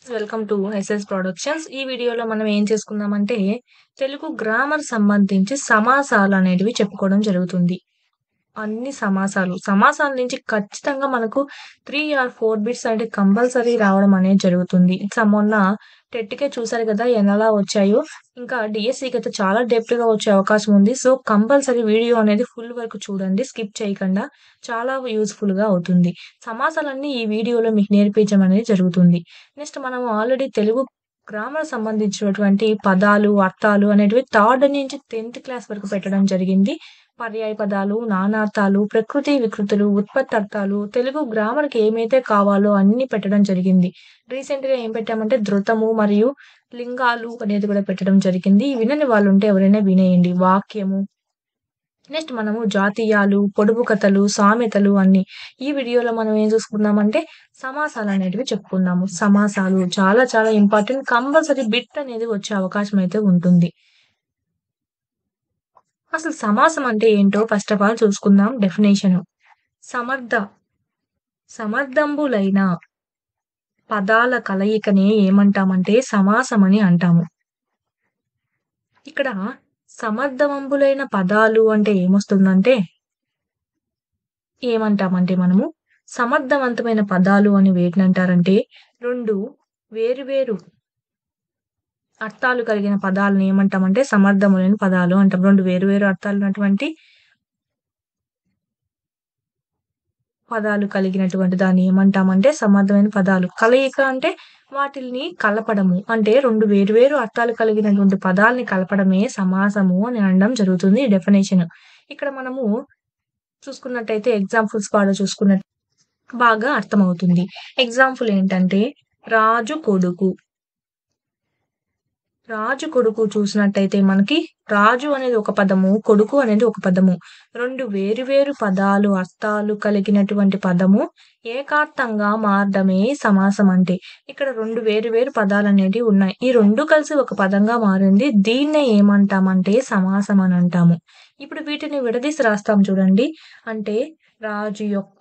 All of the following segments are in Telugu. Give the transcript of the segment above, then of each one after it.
Welcome to SS productions. ఈ వీడియోలో మనం ఏం చేసుకుందామంటే, తెలుగు గ్రామర్ సంబంధించి సమాసాలు అనేటివి చెప్పుకోవడం జరుగుతుంది. అన్ని సమాసాలు. సమాసాల నుంచి ఖచ్చితంగా మనకు 3 ఆర్ 4 బిట్స్ అంటే కంపల్సరీ రావడం అనేది జరుగుతుంది. సో, మొన్న టెట్‌కే చూసారు కదా! ఎలా వచ్చాయో. ఇంకా డీఎస్సీకి అయితే చాలా డెప్త్‌గా వచ్చే అవకాశం ఉంది. సో, కంపల్సరీ వీడియో అనేది ఫుల్ వరకు చూడండి. స్కిప్ చేయకుండా. చాలా యూజ్‌ఫుల్‌గా అవుతుంది. సమాసాలన్నీ ఈ వీడియోలో మీకు నేర్పించడం అనేది జరుగుతుంది. నెక్స్ట్ మనం ఆల్రెడీ తెలుగు గ్రామర్ సంబంధించినటువంటి పదాలు, అర్థాలు అనేటివి థర్డ్ నుంచి 10థ్ క్లాస్ వరకు పెట్టడం జరిగింది. పర్యాయ పదాలు, నానార్థాలు, ప్రకృతి, వికృతులు, ఉత్పత్తర్థాలు, తెలుగు గ్రామర్‌కి ఏమైతే కావాలో అన్నీ పెట్టడం జరిగింది. రీసెంట్‌గా ఏం పెట్టామంటే ధృతము మరియు లింగాలు అనేది కూడా పెట్టడం జరిగింది. వినని వాళ్ళుంటే ఎవరైనా వినేయండి. వాక్యము. నెక్స్ట్ మనము జాతీయాలు, పొడుపు కథలు, సామెతలు అన్నీ. ఈ వీడియోలో మనం ఏం చూసుకుందామంటే సమాసాలనేటివి చెప్పుకుందాము. సమాసాలు చాలా చాలా ఇంపార్టెంట్. కంపల్సరీ బిట్ అనేది వచ్చే అవకాశం అయితే ఉంటుంది. అసలు సమాసం అంటే ఏంటో ఫస్ట్ ఆఫ్ ఆల్ చూసుకుందాం డెఫినిషను. సమర్థ సమర్థంబులైన పదాల కలయికనే ఏమంటామంటే సమాసమని అంటాము. ఇక్కడ సమర్థవంబులైన పదాలు అంటే ఏమొస్తుందంటే ఏమంటామంటే మనము సమర్థవంతమైన పదాలు అని వేటినంటారంటే 2 వేరు వేరు అర్థాలు కలిగిన పదాలను ఏమంటామంటే సమర్థములైన పదాలు అంటాం. 2 వేరు వేరు అర్థాలున్నటువంటి పదాలు కలిగినటువంటి దాన్ని ఏమంటామంటే సమర్థమైన పదాలు. కలయిక అంటే వాటిల్ని కలపడము. అంటే 2 వేరు వేరు అర్థాలు కలిగినటువంటి పదాల్ని కలపడమే సమాసము అని అనడం జరుగుతుంది డెఫినిషన్. ఇక్కడ మనము చూసుకున్నట్టయితే ఎగ్జాంపుల్స్ కూడా చూసుకున్నట్టు బాగా అర్థమవుతుంది. ఎగ్జాంపుల్ ఏంటంటే రాజు కొడుకు. రాజు కొడుకు చూసినట్టయితే మనకి రాజు అనేది ఒక పదము, కొడుకు అనేది ఒక పదము. 2 వేరు వేరు పదాలు, అర్థాలు కలిగినటువంటి పదము ఏకార్థంగా మారడమే సమాసం అంటే. ఇక్కడ 2 వేరు వేరు పదాలనేటివి ఉన్నాయి. ఈ 2 కలిసి ఒక పదంగా మారింది. దీన్నే ఏమంటామంటే సమాసం అని అంటాము. ఇప్పుడు వీటిని విడదీసి రాస్తాం చూడండి. అంటే రాజు యొక్క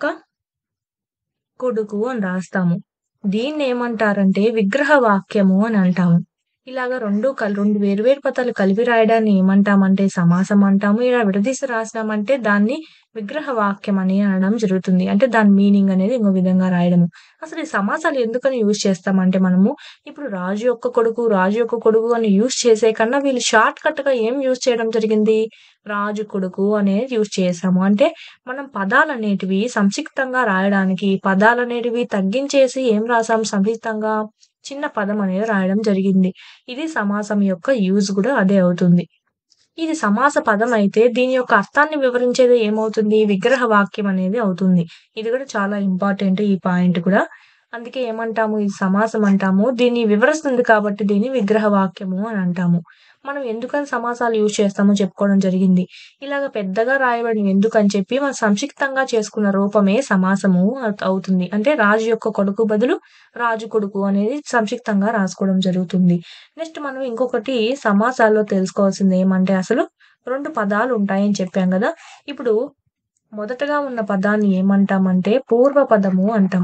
కొడుకు అని రాస్తాము. దీన్నేమంటారంటే విగ్రహ వాక్యము అని అంటాము. ఇలాగ 2 కల్ 2 వేరు వేరు పదాలు కలిపి రాయడాన్ని ఏమంటామంటే సమాసం అంటాము. ఇలా విడదీసి రాసినామంటే దాన్ని విగ్రహ వాక్యం అని అనడం జరుగుతుంది. అంటే దాని మీనింగ్ అనేది ఇంకో విధంగా రాయడము. అసలు ఈ సమాసాలు ఎందుకని యూజ్ చేస్తామంటే మనము ఇప్పుడు రాజు యొక్క కొడుకు, రాజు యొక్క కొడుకు అని యూజ్ చేసే కన్నా వీళ్ళు షార్ట్ కట్‌గా ఏం యూజ్ చేయడం జరిగింది? రాజు కొడుకు అనేది యూజ్ చేసాము. అంటే మనం పదాలనేటివి సంక్షిప్తంగా రాయడానికి పదాలనేటివి తగ్గించేసి ఏం రాసాం సంక్షిప్తంగా చిన్న పదం అనేది రాయడం జరిగింది. ఇది సమాసం యొక్క యూజ్ కూడా అదే అవుతుంది. ఇది సమాస పదం అయితే దీని యొక్క అర్థాన్ని వివరించేది ఏమవుతుంది? విగ్రహ వాక్యం అనేది అవుతుంది. ఇది కూడా చాలా ఇంపార్టెంట్ ఈ పాయింట్ కూడా. అందుకే ఏమంటాము? ఇది సమాసం అంటాము. దీన్ని వివరిస్తుంది కాబట్టి దీన్ని విగ్రహ వాక్యము అని అంటాము. మనం ఎందుకని సమాసాలు యూజ్ చేస్తామో చెప్పుకోవడం జరిగింది. ఇలాగ పెద్దగా రాయబడినవి ఎందుకని చెప్పి మనం సంక్షిప్తంగా చేసుకున్న రూపమే సమాసము అవుతుంది. అంటే రాజు యొక్క కొడుకు బదులు రాజు కొడుకు అనేది సంక్షిప్తంగా రాసుకోవడం జరుగుతుంది. నెక్స్ట్ మనం ఇంకొకటి సమాసాల్లో తెలుసుకోవాల్సింది ఏమంటే అసలు 2 పదాలు ఉంటాయని చెప్పాం కదా! ఇప్పుడు మొదటగా ఉన్న పదాన్ని ఏమంటామంటే పూర్వ పదము అంటాం.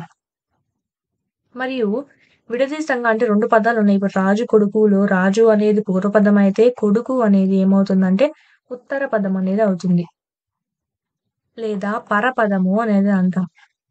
మరియు విడదీసంగా అంటే 2 పదాలున్నాయి. ఇప్పుడు రాజు కొడుకులో రాజు అనేది పూర్వపదం అయితే కొడుకు అనేది ఏమవుతుందంటే ఉత్తర పదం అనేది అవుతుంది. లేదా పరపదము అనేది అంటాం.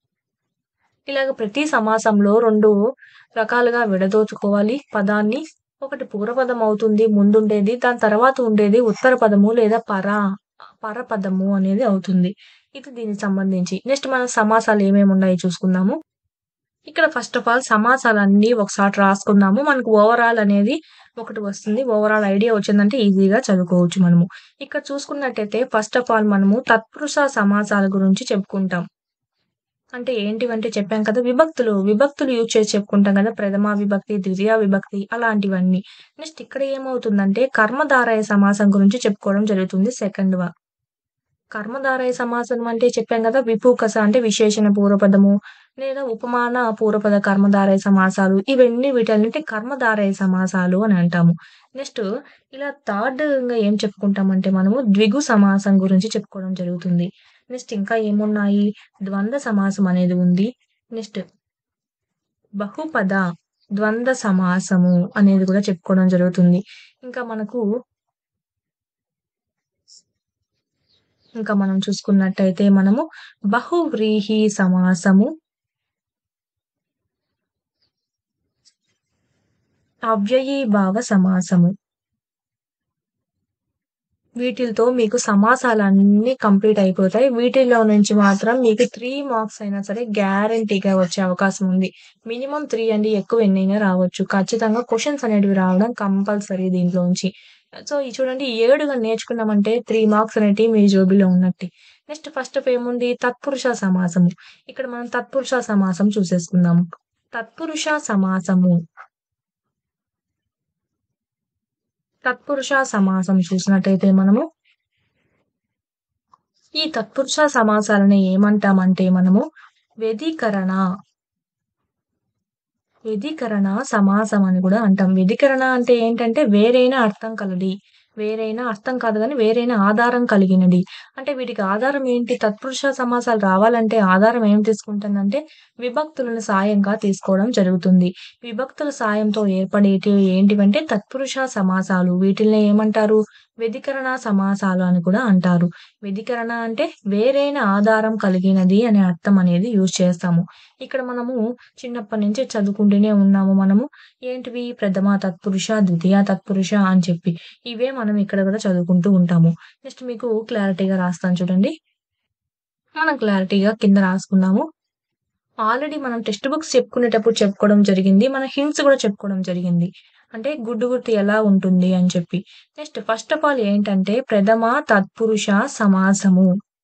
ఇలాగ ప్రతి సమాసంలో 2 రకాలుగా విడదోచుకోవాలి పదాన్ని. ఒకటి పూర్వపదం అవుతుంది ముందుండేది. దాని తర్వాత ఉండేది ఉత్తర పదము లేదా పర పరపదము అనేది అవుతుంది. ఇది దీనికి సంబంధించి. నెక్స్ట్ మనం సమాసాలు ఏమేమి ఉన్నాయో చూసుకుందాము. ఇక్కడ ఫస్ట్ ఆఫ్ ఆల్ సమాసాలన్నీ ఒకసారి రాసుకుందాము. మనకు ఓవరాల్ అనేది ఒకటి వస్తుంది. ఓవరాల్ ఐడియా వచ్చిందంటే ఈజీగా చదువుకోవచ్చు మనము. ఇక్కడ చూసుకున్నట్టయితే ఫస్ట్ ఆఫ్ ఆల్ మనము తత్పురుష సమాసాల గురించి చెప్పుకుంటాం. అంటే ఏంటివంటే చెప్పాం కదా! విభక్తులు, విభక్తులు యూజ్ చేసి చెప్పుకుంటాం కదా! ప్రథమ విభక్తి, ద్వితీయ విభక్తి అలాంటివన్నీ. నెక్స్ట్ ఇక్కడ ఏమవుతుందంటే కర్మధారయ సమాసం గురించి చెప్పుకోవడం జరుగుతుంది సెకండ్ వన్. కర్మధారయ సమాసం అంటే చెప్పాం కదా! విపూకస అంటే విశేషణ పూర్వపదము లేదా ఉపమాన పూర్వపద కర్మధారయ సమాసాలు ఇవన్నీ వీటన్నిటిని కర్మధారయ సమాసాలు అని అంటాము. నెక్స్ట్ ఇలా థర్డ్ ఇంగ ఏం చెప్పుకుంటామంటే మనము ద్విగు సమాసం గురించి చెప్పుకోవడం జరుగుతుంది. నెక్స్ట్ ఇంకా ఏమున్నాయి? ద్వంద్వ సమాసం అనేది ఉంది. నెక్స్ట్ బహుపద ద్వంద్వ సమాసము అనేది కూడా చెప్పుకోవడం జరుగుతుంది. ఇంకా మనకు ఇంకా మనం చూసుకున్నట్టయితే మనము బహువ్రీహి సమాసము అవ్యయీభావ సమాసము. వీటిలతో మీకు సమాసాలన్నీ కంప్లీట్ అయిపోతాయి. వీటిల్లో నుంచి మాత్రం మీకు 3 మార్క్స్ అయినా సరే గ్యారంటీగా వచ్చే అవకాశం ఉంది. మినిమమ్ 3 అండి. ఎక్కువ ఎన్నైనా రావచ్చు. ఖచ్చితంగా క్వెషన్స్ అనేటివి రావడం కంపల్సరీ దీంట్లోంచి. సో, ఇది చూడండి 7 గాని నేర్చుకున్నామంటే 3 మార్క్స్ అనేటివి మీ జోబీలో ఉన్నట్టే. నెక్స్ట్ ఫస్ట్ ఆఫ్ ఏముంది తత్పురుష సమాసము. ఇక్కడ మనం తత్పురుష సమాసం చూసేసుకుందాము. తత్పురుష సమాసము తత్పురుష సమాసం చూసినట్టయితే మనము ఈ తత్పురుష సమాసాలని ఏమంటామంటే మనము వ్యధికరణ వ్యధికరణ సమాసం అని కూడా అంటాం. వ్యధికరణ అంటే ఏంటంటే వేరైన అర్థం కలది. వేరైన అర్థం కాదు గానీ వేరైన ఆధారం కలిగినది. అంటే వీటికి ఆధారం ఏంటి? తత్పురుష సమాసాలు రావాలంటే ఆధారం ఏం తీసుకుంటుందంటే విభక్తులను సాయంగా తీసుకోవడం జరుగుతుంది. విభక్తుల సాయంతో ఏర్పడేటివి ఏంటివంటే తత్పురుష సమాసాలు. వీటిల్ని ఏమంటారు? వ్యధికరణ సమాసాలు అని కూడా అంటారు. వ్యధికరణ అంటే వేరైన ఆధారం కలిగినది అనే అర్థం అనేది యూజ్ చేస్తాము. ఇక్కడ మనము చిన్నప్పటి నుంచి చదువుకుంటూనే ఉన్నాము మనము. ఏంటివి? ప్రథమ తత్పురుష, ద్వితీయ తత్పురుష అని చెప్పి. ఇవే మనం ఇక్కడ కూడా చదువుకుంటూ ఉంటాము. నెక్స్ట్ మీకు క్లారిటీగా రాస్తాను చూడండి. మనం క్లారిటీగా కింద రాసుకున్నాము. ఆల్రెడీ మనం టెక్స్ట్ బుక్స్ చెప్పుకునేటప్పుడు చెప్పుకోవడం జరిగింది. మన హింట్స్ కూడా చెప్పుకోవడం జరిగింది. అంటే గుడ్డు గుర్తు ఎలా ఉంటుంది అని చెప్పి. నెక్స్ట్ ఫస్ట్ ఆఫ్ ఆల్ ఏంటంటే ప్రథమ తత్పురుష సమాసము.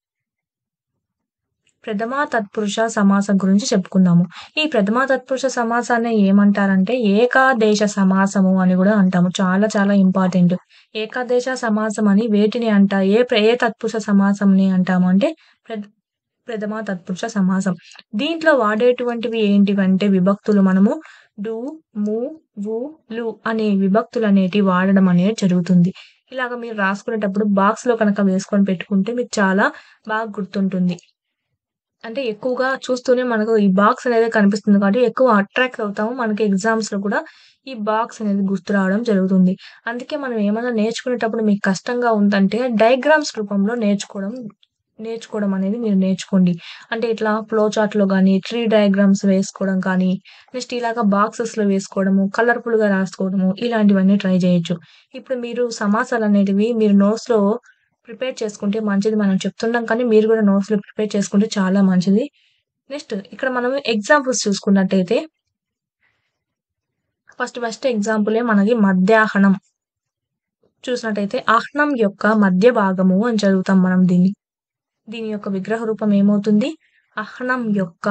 ప్రథమ తత్పురుష సమాసం గురించి చెప్పుకుందాము. ఈ ప్రథమ తత్పురుష సమాసాన్ని ఏమంటారంటే ఏకాదేశ సమాసము అని కూడా అంటాము. చాలా చాలా ఇంపార్టెంట్. ఏకాదేశ సమాసం అని వేటిని అంట ఏ ప్ర ఏ తత్పురుష సమాసంని అంటాము అంటే ప్రథ్ ప్రథమ తత్పురుష సమాసం. దీంట్లో వాడేటువంటివి ఏంటివంటే విభక్తులు మనము డు, ము, వు, లు అనే విభక్తులనేటివి వాడడం అనేది జరుగుతుంది. ఇలాగ మీరు రాసుకునేటప్పుడు బాక్స్‌లో కనుక వేసుకొని పెట్టుకుంటే మీకు చాలా బాగా గుర్తుంటుంది. అంటే ఎక్కువగా చూస్తూనే మనకు ఈ బాక్స్ అనేది కనిపిస్తుంది కాబట్టి ఎక్కువ అట్రాక్ట్ అవుతాము. మనకి ఎగ్జామ్స్‌లో కూడా ఈ బాక్స్ అనేది గుర్తు రావడం జరుగుతుంది. అందుకే మనం ఏమన్నా నేర్చుకునేటప్పుడు మీకు కష్టంగా ఉందంటే డయాగ్రామ్స్ రూపంలో నేర్చుకోవడం నేర్చుకోవడం అనేది మీరు నేర్చుకోండి. అంటే ఇట్లా ఫ్లో చార్ట్‌లో గాని, ట్రీ డయాగ్రామ్స్ వేసుకోవడం కానీ, నెక్స్ట్ ఇలాగ బాక్సెస్‌లో వేసుకోవడము, కలర్‌ఫుల్‌గా రాసుకోవడము ఇలాంటివన్నీ ట్రై చేయొచ్చు. ఇప్పుడు మీరు సమాసాలనేటివి మీరు నోట్స్‌లో ప్రిపేర్ చేసుకుంటే మంచిది. మనం చెప్తున్నాం కానీ మీరు కూడా నోట్స్‌లో ప్రిపేర్ చేసుకుంటే చాలా మంచిది. నెక్స్ట్ ఇక్కడ మనం ఎగ్జాంపుల్స్ చూసుకున్నట్టయితే ఫస్ట్ ఫస్ట్ ఎగ్జాంపులే మనకి మధ్యాహ్నం. చూసినట్టయితే ఆహ్నం యొక్క మధ్య భాగము అని చదువుతాం మనం దీన్ని. దీని యొక్క విగ్రహ రూపం ఏమవుతుంది? అహ్నం యొక్క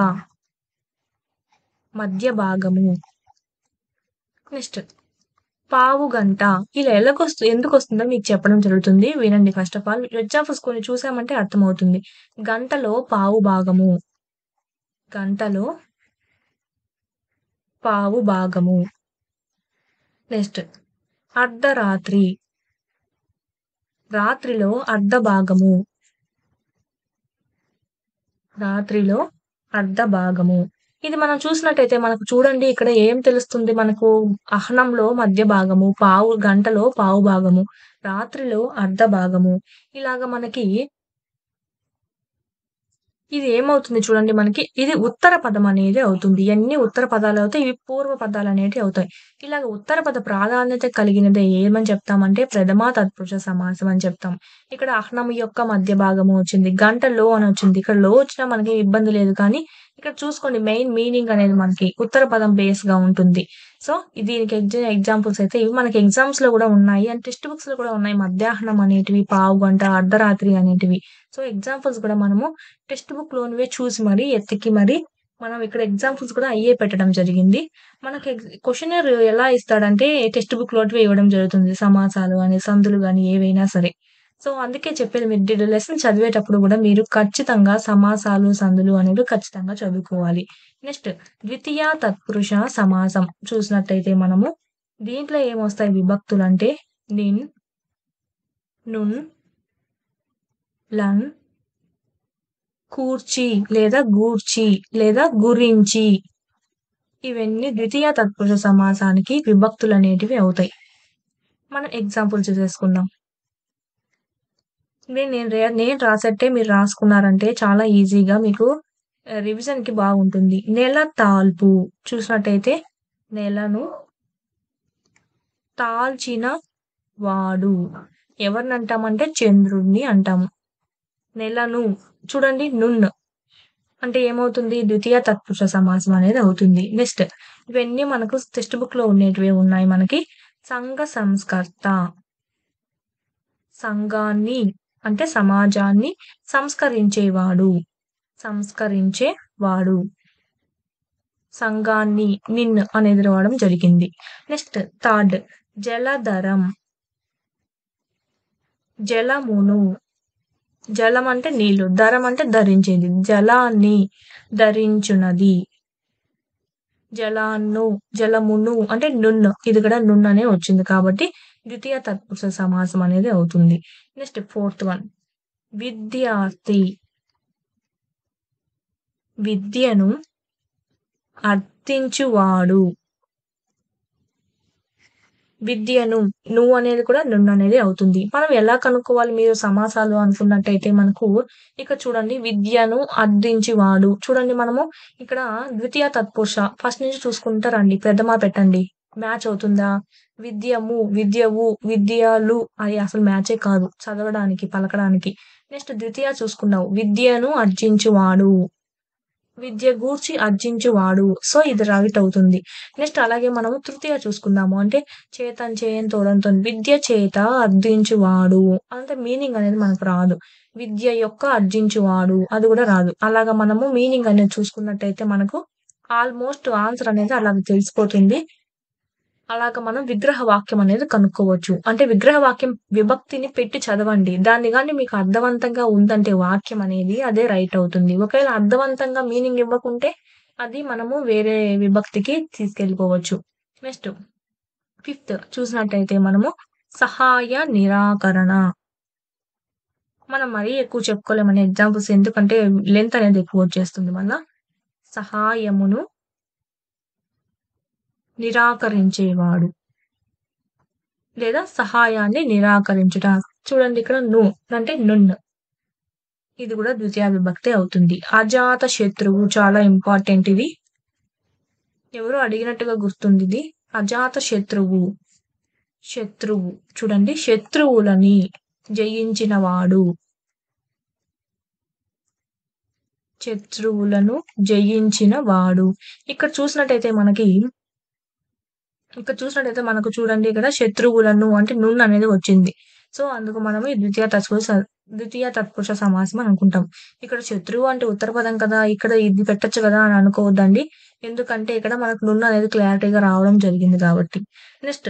మధ్య భాగము. నెక్స్ట్ పావుగంట ఇలా ఎలాగొస్తు ఎందుకొస్తుందో మీకు చెప్పడం జరుగుతుంది. వినండి ఫస్ట్ ఆఫ్ ఆల్. ఎగ్జాంపుల్స్ కొన్ని చూసామంటే అర్థమవుతుంది. గంటలో పావు భాగము. గంటలో పావు భాగము. నెక్స్ట్ అర్ధరాత్రి. రాత్రిలో అర్ధ భాగము. రాత్రిలో అర్ధ భాగము. ఇది మనం చూసినట్టయితే మనకు చూడండి ఇక్కడ ఏం తెలుస్తుంది మనకు అహ్నంలో మధ్య భాగము, పావు గంటలో పావు భాగము, రాత్రిలో అర్ధ భాగము. ఇలాగ మనకి ఇది ఏమవుతుంది చూడండి మనకి ఇది ఉత్తర పదం అనేది అవుతుంది. ఇయన్నీ ఉత్తర పదాలవుతాయి. ఇవి పూర్వ పదాలనేటివి అవుతాయి. ఇలాగ ఉత్తర పద ప్రాధాన్యత కలిగినది ఏమని చెప్తామంటే ప్రథమ తత్పురుష సమాసం అని చెప్తాం. ఇక్కడ అహ్నం యొక్క మధ్య భాగము వచ్చింది. గంటలో అని వచ్చింది. ఇక్కడ లో వచ్చినా మనకి ఇబ్బంది లేదు కానీ ఇక్కడ చూసుకోండి మెయిన్ మీనింగ్ అనేది మనకి ఉత్తర పదం బేస్‌గా ఉంటుంది. సో, దీనికి ఎగ్జా ఎగ్జాంపుల్స్ అయితే ఇవి మనకి ఎగ్జామ్స్‌లో కూడా ఉన్నాయి. అండ్ టెక్స్ట్ బుక్స్‌లో కూడా ఉన్నాయి. మధ్యాహ్నం అనేటివి, పావుగంట, అర్ధరాత్రి అనేటివి. సో, ఎగ్జాంపుల్స్ కూడా మనము టెక్స్ట్ బుక్‌లోనివే చూసి మరి ఎతికి మరి మనం ఇక్కడ ఎగ్జాంపుల్స్ కూడా అయ్యే పెట్టడం జరిగింది. మనకి ఎగ్జ్ క్వెషనర్ ఎలా ఇస్తాడంటే టెక్స్ట్ బుక్‌లోటివే ఇవ్వడం జరుగుతుంది. సమాసాలు గాని, సందులు గాని ఏవైనా సరే. సో, అందుకే చెప్పేది మీరు డి లెసన్ చదివేటప్పుడు కూడా మీరు ఖచ్చితంగా సమాసాలు, సందులు అనేవి ఖచ్చితంగా చదువుకోవాలి. నెక్స్ట్ ద్వితీయ తత్పురుష సమాసం చూసినట్టయితే మనము దీంట్లో ఏమొస్తాయి విభక్తులంటే నిన్, నున్, లన్, కూర్చి లేదా గూర్చి లేదా గురించి. ఇవన్నీ ద్వితీయ తత్పురుష సమాసానికి విభక్తులు అనేటివి అవుతాయి మనం ఎగ్జాంపుల్ చూసేసుకుందాం నేను నేను రే- నేను రాసట్టే మీరు రాసుకున్నారంటే చాలా ఈజీగా మీకు రివిజన్ కి బాగుంటుంది నెల తాల్పు చూసినట్టయితే నెలను తాల్చిన వాడు ఎవరిని అంటామంటే చంద్రుడిని అంటాము నెలను చూడండి నున్ను అంటే ఏమవుతుంది ద్వితీయ తత్పురుష సమాసం అనేది అవుతుంది నెక్స్ట్ ఇవన్నీ మనకు టెక్స్ట్ బుక్ లో ఉండేటివే ఉన్నాయి మనకి సంఘ సంస్కర్త సంఘాన్ని అంటే సమాజాన్ని సంస్కరించేవాడు సంస్కరించేవాడు సంఘాన్ని నిన్ అనేది రావడం జరిగింది నెక్స్ట్ థర్డ్ జలధరం జలమును జలం అంటే నీళ్లు ధరం అంటే ధరించేది జలాన్ని ధరించునది జలాన్ను జలమును అంటే నున్ను ఇది కూడా నున్ను అనే వచ్చింది కాబట్టి ద్వితీయ తత్పురుష సమాసం అనేది అవుతుంది నెక్స్ట్ ఫోర్త్ వన్ విద్యార్థి విద్యను అర్థించువాడు విద్యను నువ్వు అనేది కూడా నున్ను అనేది అవుతుంది మనం ఎలా కనుక్కోవాలి మీరు సమాసాలు అనుకున్నట్టయితే మనకు ఇక్కడ చూడండి విద్యను అర్థించువాడు చూడండి మనము ఇక్కడ ద్వితీయ తత్పురుష ఫస్ట్ నుంచి చూసుకుంటా రండి పెద్దమా పెట్టండి మ్యాచ్ అవుతుందా విద్యము విద్యవు విద్యలు అది అసలు మ్యాచే కాదు చదవడానికి పలకడానికి నెక్స్ట్ ద్వితీయ చూసుకున్నావు విద్యను అర్జించువాడు విద్య గూర్చి అర్జించువాడు సో ఇది రైట్ అవుతుంది నెక్స్ట్ అలాగే మనము తృతీయ చూసుకుందాము అంటే చేతన్ చేయన్ తోడంతో విద్య చేత అర్జించువాడు అంత మీనింగ్ అనేది మనకు రాదు విద్య యొక్క అర్జించువాడు అది కూడా రాదు అలాగా మనము మీనింగ్ అనేది చూసుకున్నట్టయితే మనకు ఆల్మోస్ట్ ఆన్సర్ అనేది అలాగ తెలిసిపోతుంది అలాగ మనం విగ్రహ వాక్యం అనేది కనుక్కోవచ్చు అంటే విగ్రహ వాక్యం విభక్తిని పెట్టి చదవండి దాన్ని కానీ మీకు అర్థవంతంగా ఉందంటే వాక్యం అనేది అదే రైట్ అవుతుంది ఒకవేళ అర్థవంతంగా మీనింగ్ ఇవ్వకుంటే అది మనము వేరే విభక్తికి తీసుకెళ్ళిపోవచ్చు నెక్స్ట్ ఫిఫ్త్ చూసినట్టయితే మనము సహాయ నిరాకరణ మనం మరీ ఎక్కువ చెప్పుకోలేమని ఎగ్జాంపుల్స్ ఎందుకంటే లెంత్ అనేది ఎక్కువ వచ్చేస్తుంది మళ్ళా సహాయమును నిరాకరించేవాడు లేదా సహాయాన్ని నిరాకరించుట చూడండి ఇక్కడ ను అంటే నున్ను ఇది కూడా ద్వితీయ విభక్తి అవుతుంది అజాత శత్రువు చాలా ఇంపార్టెంట్ ఇది ఎవరు అడిగినట్టుగా గుర్తుంది ఇది అజాత శత్రువు శత్రువు చూడండి శత్రువులని జయించిన వాడు శత్రువులను జయించిన వాడు ఇక్కడ చూసినట్టయితే మనకి ఇక్కడ చూసినట్టయితే మనకు చూడండి ఇక్కడ శత్రువులను అంటే నున్ను అనేది వచ్చింది సో అందుకు మనము ఈ ద్వితీయ తత్పురుష ద్వితీయ తత్పురుష సమాసం అని అనుకుంటాం ఇక్కడ శత్రువు అంటే ఉత్తర పదం కదా ఇక్కడ ఇది పెట్టొచ్చు కదా అని అనుకోవద్దండి ఎందుకంటే ఇక్కడ మనకు నున్ను అనేది క్లారిటీగా రావడం జరిగింది కాబట్టి నెక్స్ట్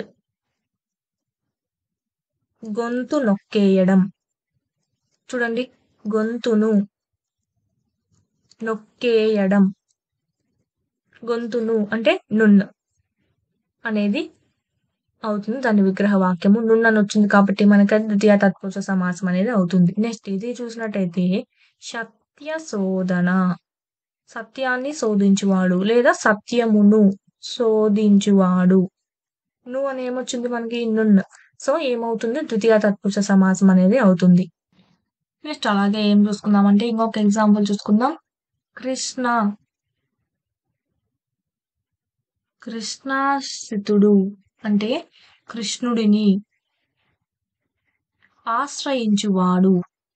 గొంతు నొక్కేయడం చూడండి గొంతును నొక్కేయడం గొంతును అంటే నున్ను అనేది అవుతుంది దాని విగ్రహ వాక్యము నున్నని వచ్చింది కాబట్టి మనకి అది ద్వితీయ తత్పురుష సమాసం అనేది అవుతుంది నెక్స్ట్ ఇది చూసినట్టయితే సత్య శోధన సత్యాన్ని శోధించువాడు లేదా సత్యమును శోధించువాడు నువ్వు అని ఏమొచ్చింది మనకి నున్న సో ఏమవుతుంది ద్వితీయ తత్పురుష సమాసం అనేది అవుతుంది నెక్స్ట్ అలాగే ఏం చూసుకుందామంటే ఇంకొక ఎగ్జాంపుల్ చూసుకుందాం కృష్ణ కృష్ణాశ్రితుడు అంటే కృష్ణుడిని ఆశ్రయించువాడు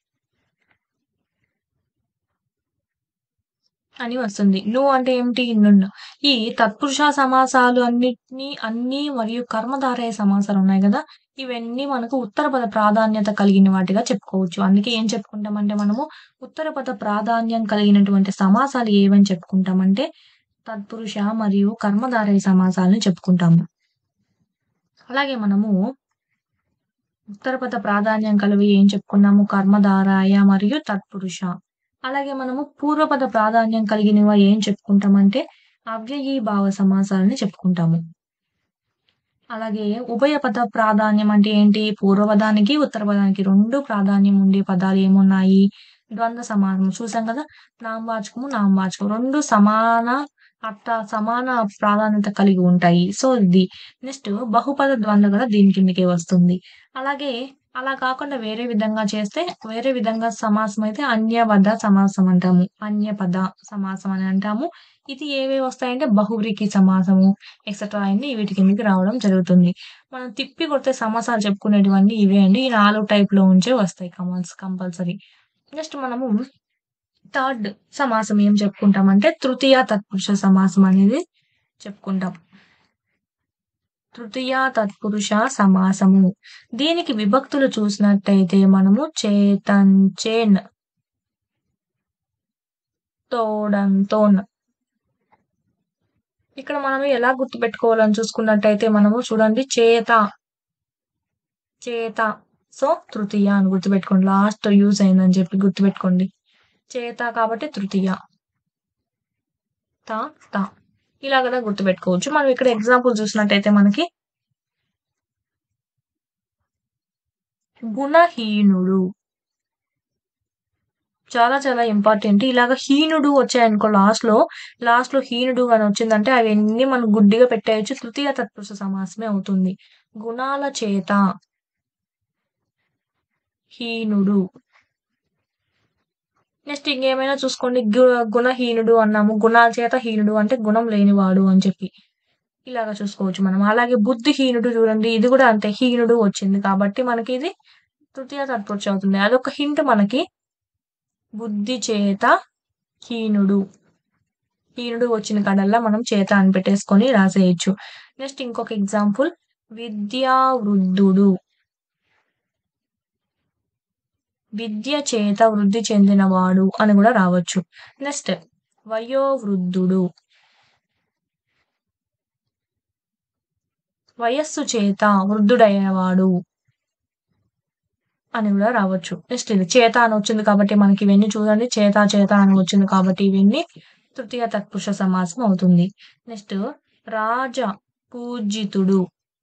అని వస్తుంది నువ్వు అంటే ఏమిటి నున్ను ఈ తత్పురుష సమాసాలు అన్నిటినీ అన్ని మరియు కర్మధారయ సమాసాలు ఉన్నాయి కదా ఇవన్నీ మనకు ఉత్తర పద ప్రాధాన్యత కలిగిన వాటిగా చెప్పుకోవచ్చు అందుకే ఏం చెప్పుకుంటామంటే మనము ఉత్తర పద ప్రాధాన్యం కలిగినటువంటి సమాసాలు ఏవని చెప్పుకుంటామంటే తత్పురుష మరియు కర్మధారయ సమాసాలను చెప్పుకుంటాము అలాగే మనము ఉత్తర పద ప్రాధాన్యం కలిగి ఏం చెప్పుకున్నాము కర్మధారాయ మరియు తత్పురుష అలాగే మనము పూర్వపద ప్రాధాన్యం కలిగినవి ఏం చెప్పుకుంటామంటే అవ్యయీ భావ సమాసాలని చెప్పుకుంటాము అలాగే ఉభయ పద ప్రాధాన్యం అంటే ఏంటి పూర్వపదానికి ఉత్తర పదానికి రెండు ప్రాధాన్యం ఉండే పదాలు ఏమున్నాయి ద్వంద్వ సమానం చూసాం కదా నామవాచకము నామవాచకం రెండు సమాన అట్లా సమాన ప్రాధాన్యత కలిగి ఉంటాయి. సో, ఇది. నెక్స్ట్ బహుపద ద్వంద్వ కూడా దీని కిందకే వస్తుంది. అలాగే అలా కాకుండా వేరే విధంగా చేస్తే వేరే విధంగా సమాసం అయితే అన్యపద సమాసం అంటాము. అన్యపద సమాసం అని అంటాము. ఇది ఏవేవి వస్తాయంటే బహువ్రీహి సమాసము ఎక్సెట్రా అన్నీ వీటి కిందకి రావడం జరుగుతుంది. మనం తిప్పి కొడితే సమాసాలు చెప్పుకునేటివన్నీ ఇవే అండి. ఈ 4 టైప్‌లో ఉంచే వస్తాయి కమాన్స్ కంపల్సరీ. నెక్స్ట్ మనము థర్డ్ సమాసం ఏం చెప్పుకుంటామంటే తృతీయ తత్పురుష సమాసం అనేది చెప్పుకుంటాం. తృతీయ తత్పురుష సమాసము. దీనికి విభక్తులు చూసినట్టయితే మనము చేతన్ చేన్ తోడన్ తోన్ ఇక్కడ మనం ఎలా గుర్తుపెట్టుకోవాలని చూసుకున్నట్టయితే మనము చూడండి చేత చేత సో తృతీయ అని గుర్తుపెట్టుకోండి. లాస్ట్ యూజ్ అయిందని చెప్పి గుర్తుపెట్టుకోండి. చేత కాబట్టి తృతీయ. త త ఇలా కూడా గుర్తుపెట్టుకోవచ్చు. మనం ఇక్కడ ఎగ్జాంపుల్ చూసినట్టయితే మనకి గుణహీనుడు. చాలా చాలా ఇంపార్టెంట్. ఇలాగ హీనుడు వచ్చాయనుకో లాస్ట్‌లో, లాస్ట్‌లో హీనుడు అని వచ్చిందంటే అవన్నీ మనం గుడ్డిగా పెట్టేయొచ్చు. తృతీయ తత్పురుష సమాసమే అవుతుంది. గుణాల చేత హీనుడు. నెక్స్ట్ ఇంకేమైనా చూసుకోండి. గు గుణహీనుడు అన్నాము. గుణాల చేత హీనుడు అంటే గుణం లేనివాడు అని చెప్పి. ఇలాగ చూసుకోవచ్చు మనం. అలాగే బుద్ధిహీనుడు చూడండి. ఇది కూడా అంతే హీనుడు వచ్చింది కాబట్టి మనకి ఇది తృతీయ తత్పురుష అవుతుంది. అదొక హింట్ మనకి. బుద్ధి చేత హీనుడు. హీనుడు వచ్చిన కాడల్లా మనం చేత అని పెట్టేసుకొని రాసేయొచ్చు. నెక్స్ట్ ఇంకొక ఎగ్జాంపుల్ విద్యావృద్ధుడు. విద్య చేత వృద్ధి చెందినవాడు అని కూడా రావచ్చు. నెక్స్ట్ వయోవృద్ధుడు. వయస్సు చేత వృద్ధుడైనవాడు అని కూడా రావచ్చు. నెక్స్ట్ ఇది చేత అని వచ్చింది కాబట్టి మనకి ఇవన్నీ చూడండి. చేత చేత అని వచ్చింది కాబట్టి ఇవన్నీ తృతీయ తత్పురుష సమాసం అవుతుంది. నెక్స్ట్ రాజ పూజితుడు.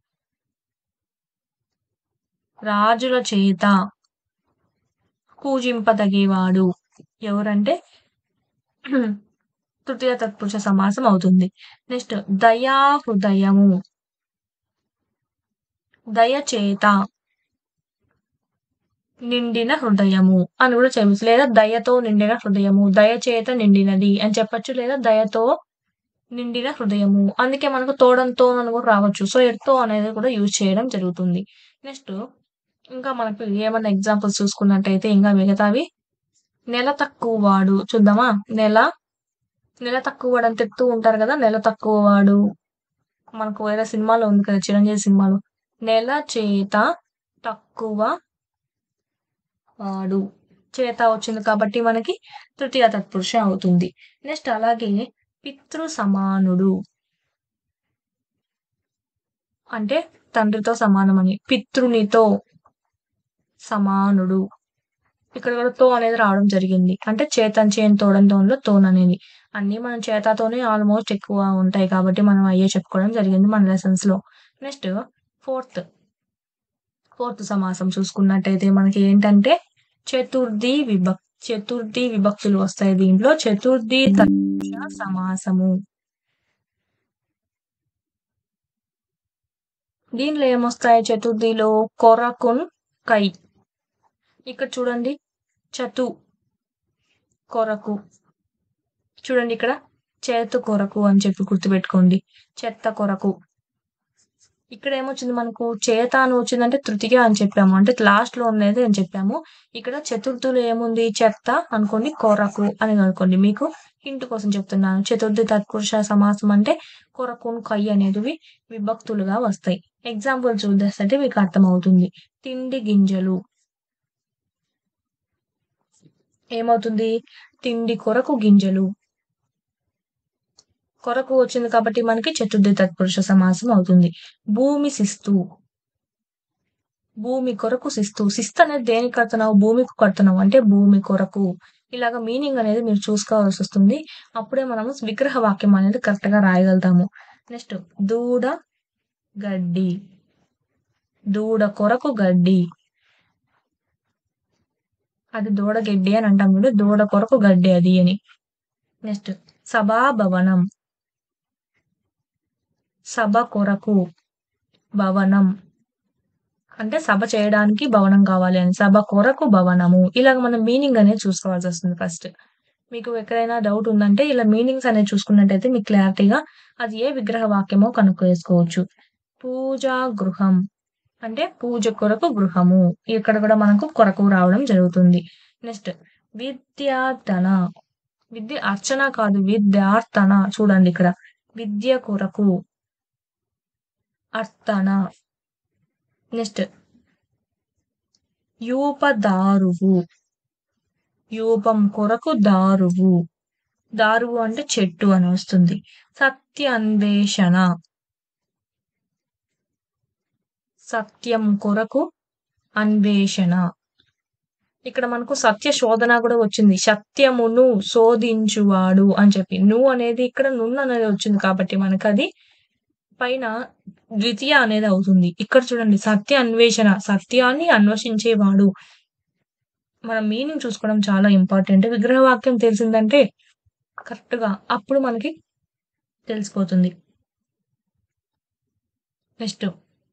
రాజుల చేత పూజింపదగేవాడు. ఎవరంటే తృతీయ తత్పురుష సమాసం అవుతుంది. నెక్స్ట్ దయా హృదయము. దయ చేత నిండిన హృదయము అని కూడా చెప్పొచ్చు. లేదా దయతో నిండిన హృదయము. దయ చేత నిండినది అని చెప్పొచ్చు. లేదా దయతో నిండిన హృదయము. అందుకే మనకు తోడంతో అని కూడా రావచ్చు. సో, ఎర్తో అనేది కూడా యూజ్ చేయడం జరుగుతుంది. నెక్స్ట్ ఇంకా మనకు ఏమన్నా ఎగ్జాంపుల్స్ చూసుకున్నట్టయితే ఇంకా మిగతావి నెల తక్కువ వాడు చూద్దామా? నెల నెల తక్కువ వాడు అని చెప్తూ ఉంటారు కదా! నెల తక్కువ వాడు. మనకు వేరే సినిమాలో ఉంది కదా! చిరంజీవి సినిమాలో. నెల చేత తక్కువ వాడు. చేత వచ్చింది కాబట్టి మనకి తృతీయ తత్పురుష అవుతుంది. నెక్స్ట్ అలాగే పితృ సమానుడు. అంటే తండ్రితో సమానమని. పితృనితో సమానుడు. ఇక్కడ కూడా తో అనేది రావడం జరిగింది. అంటే చేతన్ చేన్ తోడన్ తోన్‌లో తోన్ అనేది. అన్నీ మనం చేతతోనే ఆల్మోస్ట్ ఎక్కువ ఉంటాయి కాబట్టి మనం అయ్యే చెప్పుకోవడం జరిగింది మన లెసన్స్‌లో. నెక్స్ట్ ఫోర్త్ ఫోర్త్ సమాసం చూసుకున్నట్టయితే మనకి ఏంటంటే చతుర్థి విభక్ చతుర్థి విభక్తులు వస్తాయి దీంట్లో. చతుర్థి తత్పురుష సమాసము. దీనిలో ఏమొస్తాయి చతుర్థిలో? కొరకున్ కై. ఇక్కడ చూడండి. చతు కొరకు. చూడండి ఇక్కడ చేతు కొరకు అని చెప్పి గుర్తుపెట్టుకోండి. చెత్త కొరకు. ఇక్కడ ఏమొచ్చింది మనకు చేత అని వచ్చిందంటే తృతీయ అని చెప్పాము. అంటే లాస్ట్‌లో ఉన్నది అని చెప్పాము. ఇక్కడ చతుర్థిలో ఏముంది చెత్త అనుకోండి. కొరకు అని అనుకోండి. మీకు హింట్ కోసం చెప్తున్నాను. చతుర్థి తత్పురుష సమాసం అంటే కొరకున్ కై అనేటివి విభక్తులుగా వస్తాయి. ఎగ్జాంపుల్ చూసేస్తే మీకు అర్థమవుతుంది. తిండి గింజలు. ఏమవుతుంది? తిండి కొరకు గింజలు. కొరకు వచ్చింది కాబట్టి మనకి చతుర్థి తత్పురుష సమాసం అవుతుంది. భూమి శిస్తు. భూమి కొరకు శిస్తు. శిస్తు అనేది దేనికి కడుతున్నావు? భూమికి కడుతున్నావు. అంటే భూమి కొరకు. ఇలాగ మీనింగ్ అనేది మీరు చూసుకోవాల్సొస్తుంది. అప్పుడే మనము విగ్రహ వాక్యం అనేది కరెక్ట్‌గా రాయగలుగుతాము. నెక్స్ట్ దూడ గడ్డి. దూడ కొరకు గడ్డి. అది దూడ గడ్డి అని అంటాం చూడు. దూడ కొరకు గడ్డి అది అని. నెక్స్ట్ సభాభవనం. సభ కొరకు భవనం అంటే సభ చేయడానికి భవనం కావాలి అని సభ కొరకు భవనము ఇలాగ మనం మీనింగ్ అనేది చూసుకోవాల్సి వస్తుంది ఫస్ట్ మీకు ఎక్కడైనా డౌట్ ఉందంటే ఇలా మీనింగ్స్ అనేది చూసుకున్నట్టయితే మీకు క్లారిటీగా అది ఏ విగ్రహ వాక్యమో కనుక్కోసుకోవచ్చు పూజా గృహం అంటే పూజ కొరకు గృహము ఇక్కడ కూడా మనకు కొరకు రావడం జరుగుతుంది నెక్స్ట్ విద్యార్థన విద్య అర్చన కాదు విద్యార్థన చూడండి ఇక్కడ విద్య కొరకు అర్థన నెక్స్ట్ యూపదారువు యూపం కొరకు దారువు దారువు అంటే చెట్టు అని వస్తుంది సత్య అన్వేషణ సత్యం కొరకు అన్వేషణ ఇక్కడ మనకు సత్య శోధన కూడా వచ్చింది సత్యమును శోధించువాడు అని చెప్పి నువ్వు అనేది ఇక్కడ నున్ను అనేది వచ్చింది కాబట్టి మనకు అది పైన ద్వితీయ అనేది అవుతుంది ఇక్కడ చూడండి సత్య అన్వేషణ సత్యాన్ని అన్వేషించేవాడు మన మీనింగ్ చూసుకోవడం చాలా ఇంపార్టెంట్ విగ్రహ వాక్యం తెలిసిందంటే కరెక్ట్ గా అప్పుడు మనకి తెలిసిపోతుంది నెక్స్ట్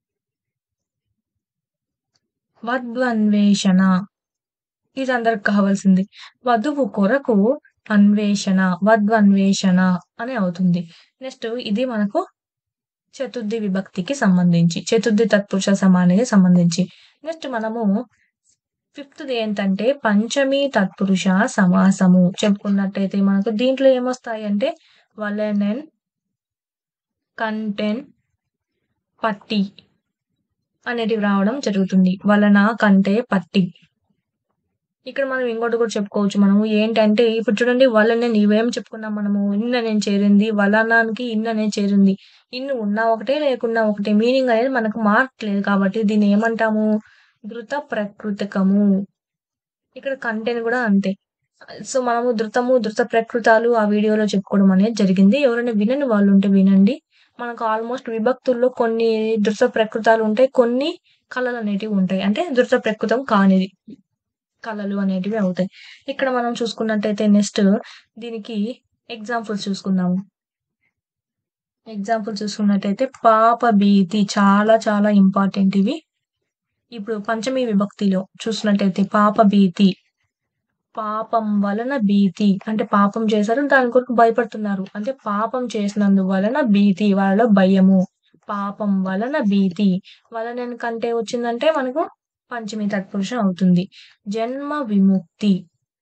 వద్వన్వేషణ ఇది అందరికి కావాల్సింది వధువు కొరకు అన్వేషణ వద్వన్వేషణ అని అవుతుంది నెక్స్ట్ ఇది మనకు చతుర్థి విభక్తికి సంబంధించి చతుర్థి తత్పురుష సమానికి సంబంధించి నెక్స్ట్ మనము ఫిఫ్త్ ఏంటంటే పంచమి తత్పురుష సమాసము చెప్పుకున్నట్టయితే మనకు దీంట్లో ఏమొస్తాయి అంటే వలెనెన్ కంటెన్ పట్టి అనేటివి రావడం జరుగుతుంది వలన కంటే పట్టి ఇక్కడ మనం ఇంకోటి కూడా చెప్పుకోవచ్చు మనము ఏంటంటే ఇప్పుడు చూడండి వలన ఇవేం చెప్పుకున్నాం మనము ఇన్న నేను చేరింది వలనానికి ఇన్న నేను చేరింది ఇన్ను ఉన్నా ఒకటే లేకున్నా ఒకటే మీనింగ్ అనేది మనకు మార్చలేదు కాబట్టి దీన్ని ఏమంటాము ధృత ప్రకృతికము ఇక్కడ కంటెంట్ కూడా అంతే సో మనము ధృతము ధృత ప్రకృతాలు ఆ వీడియోలో చెప్పుకోవడం అనేది జరిగింది ఎవరైనా వినని వాళ్ళు ఉంటే వినండి మనకు ఆల్మోస్ట్ విభక్తుల్లో కొన్ని ధృత ప్రకృతాలు ఉంటాయి కొన్ని కళలు అనేటివి ఉంటాయి అంటే ధృత ప్రకృతం కానిది కళలు అనేటివి అవుతాయి ఇక్కడ మనం చూసుకున్నట్టయితే నెక్స్ట్ దీనికి ఎగ్జాంపుల్స్ చూసుకుందాము ఎగ్జాంపుల్ చూసుకున్నట్టయితే పాప భీతి చాలా చాలా ఇంపార్టెంట్ ఇవి ఇప్పుడు పంచమి విభక్తిలో చూసినట్టయితే పాప భీతి పాపం వలన భీతి అంటే పాపం చేశారు దాని కొరకు భయపడుతున్నారు అంటే పాపం చేసినందువలన భీతి వాళ్ళలో భయము పాపం వలన భీతి వలన కంటే వచ్చిందంటే మనకు పంచమి తత్పురుషం అవుతుంది జన్మ విముక్తి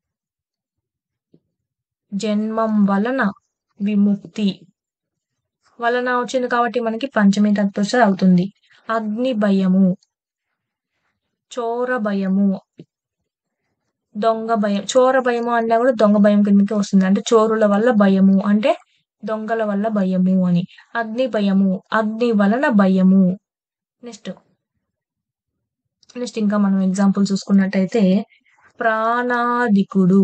జన్మం వలన విముక్తి వలన వచ్చింది కాబట్టి మనకి పంచమి తత్పురుష అవుతుంది అగ్ని భయము చోర భయము దొంగ భయం చోర భయము అన్నా కూడా దొంగ భయం కిందకి వస్తుంది అంటే చోరుల వల్ల భయము అంటే దొంగల వల్ల భయము అని అగ్ని భయము అగ్ని వలన భయము నెక్స్ట్ నెక్స్ట్ ఇంకా మనం ఎగ్జాంపుల్ చూసుకున్నట్టయితే ప్రాణాధికుడు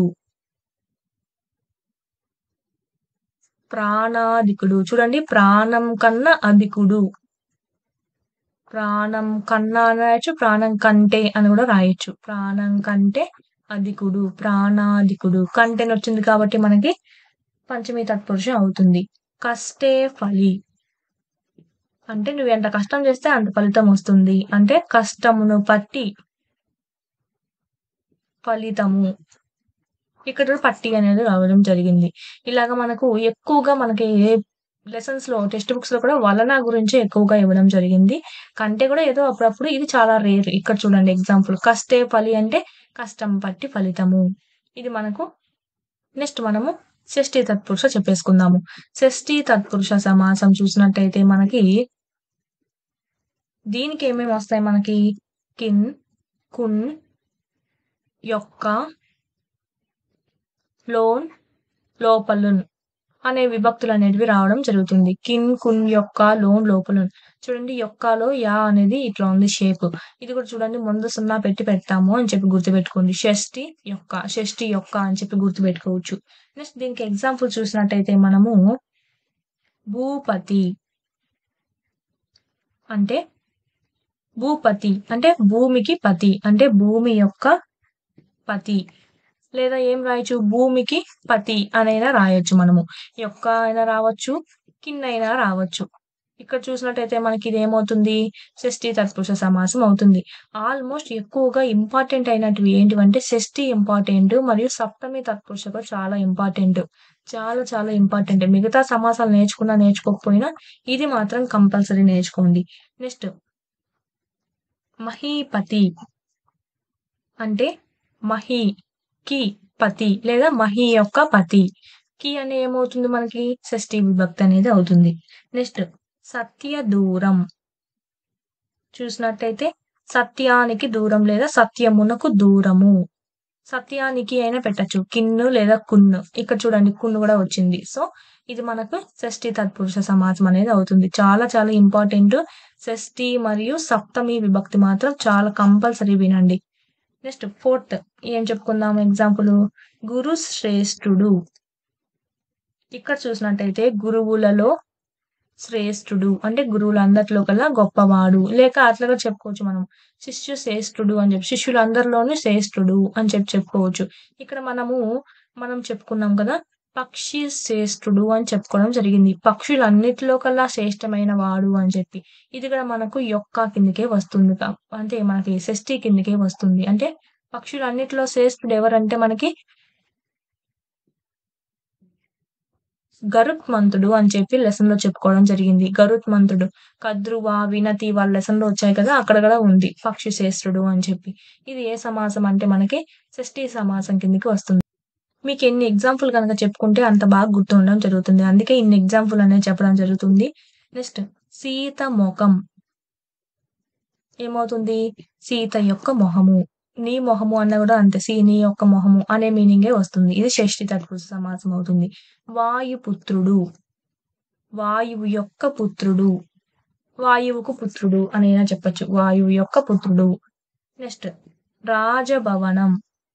ప్రాణాధికుడు చూడండి ప్రాణం కన్నా అధికుడు ప్రాణం కన్నా అని రాయొచ్చు ప్రాణం కంటే అని కూడా రాయొచ్చు ప్రాణం కంటే అధికుడు ప్రాణాధికుడు కంటెన్ వచ్చింది కాబట్టి మనకి పంచమి తత్పురుషం అవుతుంది కష్టే ఫలి అంటే నువ్వు ఎంత కష్టం చేస్తే అంత ఫలితం వస్తుంది అంటే కష్టమును పట్టి ఫలితము ఇక్కడ పట్టి అనేది రావడం జరిగింది ఇలాగ మనకు ఎక్కువగా మనకి లెసన్స్ లో టెక్స్ట్ బుక్స్ లో కూడా వలన గురించి ఎక్కువగా ఇవ్వడం జరిగింది కంటే కూడా ఏదో అప్పుడప్పుడు ఇది చాలా రేర్ ఇక్కడ చూడండి ఎగ్జాంపుల్ కష్టే ఫలి అంటే కష్టం పట్టి ఫలితము ఇది మనకు నెక్స్ట్ మనము షష్ఠీ తత్పురుష చెప్పేసుకుందాము షష్ఠీ తత్పురుష సమాసం చూసినట్టయితే మనకి దీనికి ఏమేమి వస్తాయి మనకి కిన్ కున్ యొక్క లోన్ లోపలున్ అనే విభక్తులు అనేటివి రావడం జరుగుతుంది కిన్ కున్ యొక్క లోన్ లోపలున్ చూడండి యొక్కలో యా అనేది ఇట్లా ఉంది షేప్ ఇది కూడా చూడండి ముందు సున్నా పెట్టి పెడతాము అని చెప్పి గుర్తుపెట్టుకోండి షష్ఠి యొక్క షష్ఠి యొక్క అని చెప్పి గుర్తుపెట్టుకోవచ్చు నెక్స్ట్ దీనికి ఎగ్జాంపుల్ చూసినట్టయితే మనము భూపతి అంటే భూపతి అంటే భూమికి పతి అంటే భూమి యొక్క పతి లేదా ఏం రాయొచ్చు భూమికి పతి అనైనా రాయొచ్చు మనము యొక్క అయినా రావచ్చు కింద అయినా రావచ్చు ఇక్కడ చూసినట్టయితే మనకి ఇది ఏమవుతుంది షష్ఠి తత్పురుష సమాసం అవుతుంది ఆల్మోస్ట్ ఎక్కువగా ఇంపార్టెంట్ అయినటివి ఏంటివంటే షష్ఠి ఇంపార్టెంట్ మరియు సప్తమి తత్పురుష కూడా చాలా ఇంపార్టెంట్ చాలా చాలా ఇంపార్టెంట్ మిగతా సమాసాలు నేర్చుకున్నా నేర్చుకోకపోయినా ఇది మాత్రం కంపల్సరీ నేర్చుకోండి నెక్స్ట్ మహీపతి అంటే మహి కి పతి లేదా మహి యొక్క పతి కి అనే ఏమవుతుంది మనకి షష్ఠి విభక్తి అనేది అవుతుంది నెక్స్ట్ సత్య దూరం చూసినట్టయితే సత్యానికి దూరం లేదా సత్యమునకు దూరము సత్యానికి అయినా పెట్టచ్చు కిన్ను లేదా కున్ను ఇక్కడ చూడండి కున్ను కూడా వచ్చింది సో ఇది మనకు షష్ఠి తత్పురుష సమాసం అనేది అవుతుంది చాలా చాలా ఇంపార్టెంట్ షష్ఠి మరియు సప్తమి విభక్తి మాత్రం చాలా కంపల్సరీ వినండి నెక్స్ట్ ఫోర్త్ ఏం చెప్పుకుందాం ఎగ్జాంపుల్ గురు శ్రేష్ఠుడు ఇక్కడ చూసినట్టయితే గురువులలో శ్రేష్ఠుడు అంటే గురువులందరిలో కల్లా గొప్పవాడు లేక అట్లాగా చెప్పుకోవచ్చు మనం శిష్యు శ్రేష్ఠుడు అని చెప్పి శిష్యులందరిలోనూ శ్రేష్ఠుడు అని చెప్పి చెప్పుకోవచ్చు ఇక్కడ మనము మనం చెప్పుకున్నాం కదా పక్షి శ్రేష్ఠుడు అని చెప్పుకోవడం జరిగింది పక్షులన్నిటిలో కల్లా శ్రేష్టమైన వాడు అని చెప్పి ఇది కూడా మనకు యొక్క కిందకే వస్తుంది కా- అంటే మనకి షష్ఠి కిందకే వస్తుంది అంటే పక్షులన్నిటిలో శ్రేష్ఠుడు ఎవరంటే మనకి గరుత్మంతుడు అని చెప్పి లెసన్ లో చెప్పుకోవడం జరిగింది గరుత్మంతుడు కద్రువ వినతి వాళ్ళ లెసన్ లో వచ్చాయి కదా అక్కడ కూడా ఉంది పక్షి శ్రేష్ఠుడు అని చెప్పి ఇది ఏ సమాసం అంటే మనకి షష్ఠి సమాసం కిందకి వస్తుంది మీకు ఎన్ని ఎగ్జాంపుల్ కనుక చెప్పుకుంటే అంత బాగా గుర్తుండడం జరుగుతుంది అందుకే ఇన్ని ఎగ్జాంపుల్ అనేది చెప్పడం జరుగుతుంది నెక్స్ట్ సీత ముఖం ఏమవుతుంది సీత యొక్క మొహము నీ మొహము అన్న కూడా అంతే సీ నీ యొక్క మొహము అనే మీనింగే వస్తుంది ఇది షష్ఠి తత్పురుష సమాసం అవుతుంది వాయుపుత్రుడు వాయువు యొక్క పుత్రుడు వాయువుకు పుత్రుడు అనైనా చెప్పొచ్చు వాయువు యొక్క పుత్రుడు నెక్స్ట్ రాజభవనం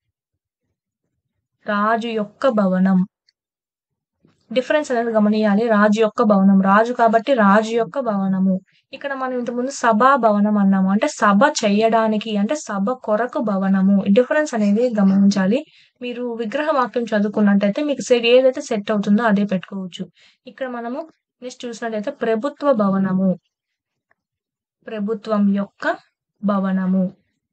రాజు యొక్క భవనం డిఫరెన్స్ అనేది గమనియాలి రాజు యొక్క భవనం రాజు కాబట్టి రాజు యొక్క భవనము ఇక్కడ మనం ఇంతకుముందు సభా భవనం అన్నాము అంటే సభ చేయడానికి అంటే సభ కొరకు భవనము డిఫరెన్స్ అనేది గమనించాలి మీరు విగ్రహ వాక్యం చదువుకున్నట్టయితే మీకు సెట్ ఏదైతే సెట్ అవుతుందో అదే పెట్టుకోవచ్చు ఇక్కడ మనము నెక్స్ట్ చూసినట్టయితే ప్రభుత్వ భవనము ప్రభుత్వం యొక్క భవనము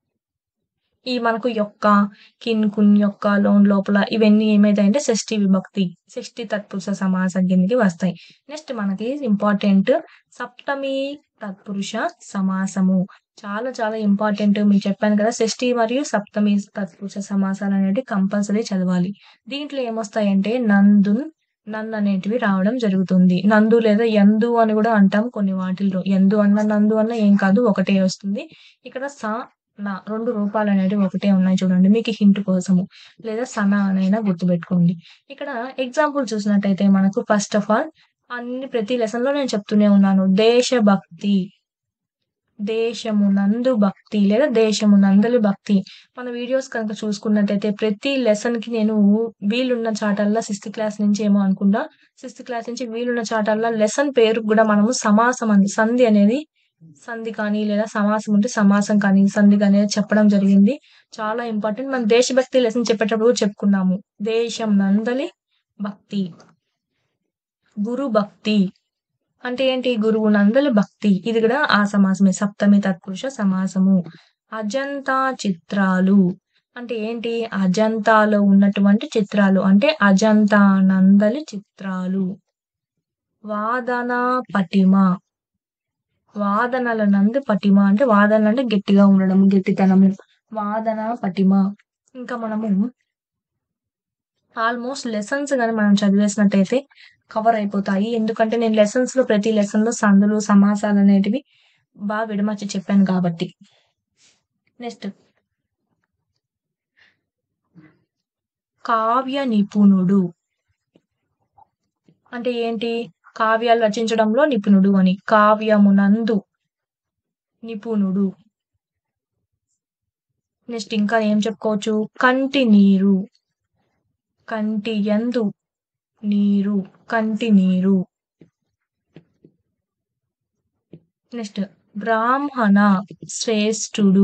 ఈ మనకు యొక్క కిన్ కున్ యొక్క లోన్ లోపల ఇవన్నీ ఏమైతాయంటే షష్ఠి విభక్తి షష్ఠి తత్పురుష సమాసం కిందకి వస్తాయి నెక్స్ట్ మనకి ఇంపార్టెంట్ సప్తమి తత్పురుష సమాసము చాలా చాలా ఇంపార్టెంట్ మీకు చెప్పాను కదా షష్ఠి మరియు సప్తమి తత్పురుష సమాసాలు అనేవి కంపల్సరీ చదవాలి దీంట్లో ఏమొస్తాయంటే నందున్ నన్ అనేటివి రావడం జరుగుతుంది నందు లేదా యందు అని కూడా అంటాం కొన్ని వాటిల్లో ఎందు అన్న నందు అన్న ఏం కాదు ఒకటే వస్తుంది ఇక్కడ సా నా రెండు రూపాలు అనేటివి ఒకటే ఉన్నాయి చూడండి మీకు హింట్ కోసము లేదా సన అనైనా గుర్తుపెట్టుకోండి ఇక్కడ ఎగ్జాంపుల్ చూసినట్టయితే మనకు ఫస్ట్ ఆఫ్ ఆల్ అన్ని ప్రతి లెసన్ లో నేను చెప్తూనే ఉన్నాను దేశభక్తి దేశమునందు భక్తి లేదా దేశమునందలి భక్తి మన వీడియోస్ కనుక చూసుకున్నట్టయితే ప్రతి లెసన్ కి నేను వీలున్న చాటల్లా సిక్స్త్ క్లాస్ నుంచి ఏమో అనుకుంటా సిక్స్త్ క్లాస్ నుంచి వీలున్న చాటల్లా లెసన్ పేరు కూడా మనము సమాసం అని సంధి అనేది సంధి కానీ లేదా సమాసం ఉంటే సమాసం కానీ సంధి కానీ అనేది చెప్పడం జరిగింది చాలా ఇంపార్టెంట్ మన దేశభక్తి లెసన్ చెప్పేటప్పుడు చెప్పుకున్నాము దేశం నందలి భక్తి గురు భక్తి అంటే ఏంటి గురువు నందలి భక్తి ఇది కూడా ఆ సమాసమే సప్తమి తత్పురుష సమాసము అజంతా చిత్రాలు అంటే ఏంటి అజంతాలో ఉన్నటువంటి చిత్రాలు అంటే అజంతా నందలి చిత్రాలు వాదన పటిమ వాదనల నందు పటిమ అంటే వాదనలు అంటే గట్టిగా ఉండడం గట్టితనము వాదన పటిమ ఇంకా మనము ఆల్మోస్ట్ లెసన్స్ కానీ మనం చదివేసినట్టయితే కవర్ అయిపోతాయి ఎందుకంటే నేను లెసన్స్ లో ప్రతి లెసన్ లో సందులు సమాసాలు అనేటివి బాగా విడమర్చి చెప్పాను కాబట్టి నెక్స్ట్ కావ్య నిపుణుడు అంటే ఏంటి కావ్యాలు రచించడంలో నిపుణుడు అని కావ్యమునందు నిపుణుడు నెక్స్ట్ ఇంకా ఏం చెప్పుకోవచ్చు కంటి నీరు కంటి యందు నీరు కంటి నీరు నెక్స్ట్ బ్రాహ్మణ శ్రేష్ఠుడు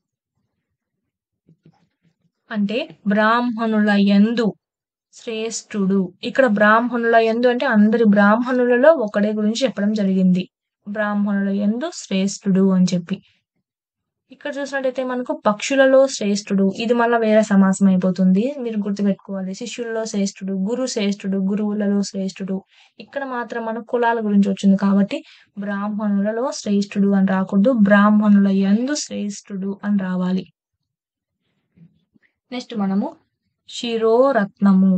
అంటే బ్రాహ్మణుల యందు శ్రేష్ఠుడు ఇక్కడ బ్రాహ్మణుల యందు అంటే అందరి బ్రాహ్మణులలో ఒకడే గురించి చెప్పడం జరిగింది బ్రాహ్మణుల యందు శ్రేష్ఠుడు అని చెప్పి ఇక్కడ చూసినట్టయితే మనకు పక్షులలో శ్రేష్ఠుడు ఇది మళ్ళీ వేరే సమాసం అయిపోతుంది మీరు గుర్తుపెట్టుకోవాలి శిష్యులలో శ్రేష్ఠుడు గురు శ్రేష్ఠుడు గురువులలో శ్రేష్ఠుడు ఇక్కడ మాత్రం మన కులాల గురించి వచ్చింది కాబట్టి బ్రాహ్మణులలో శ్రేష్ఠుడు అని రాకూడదు బ్రాహ్మణుల యందు శ్రేష్ఠుడు అని రావాలి నెక్స్ట్ మనము శిరోరత్నము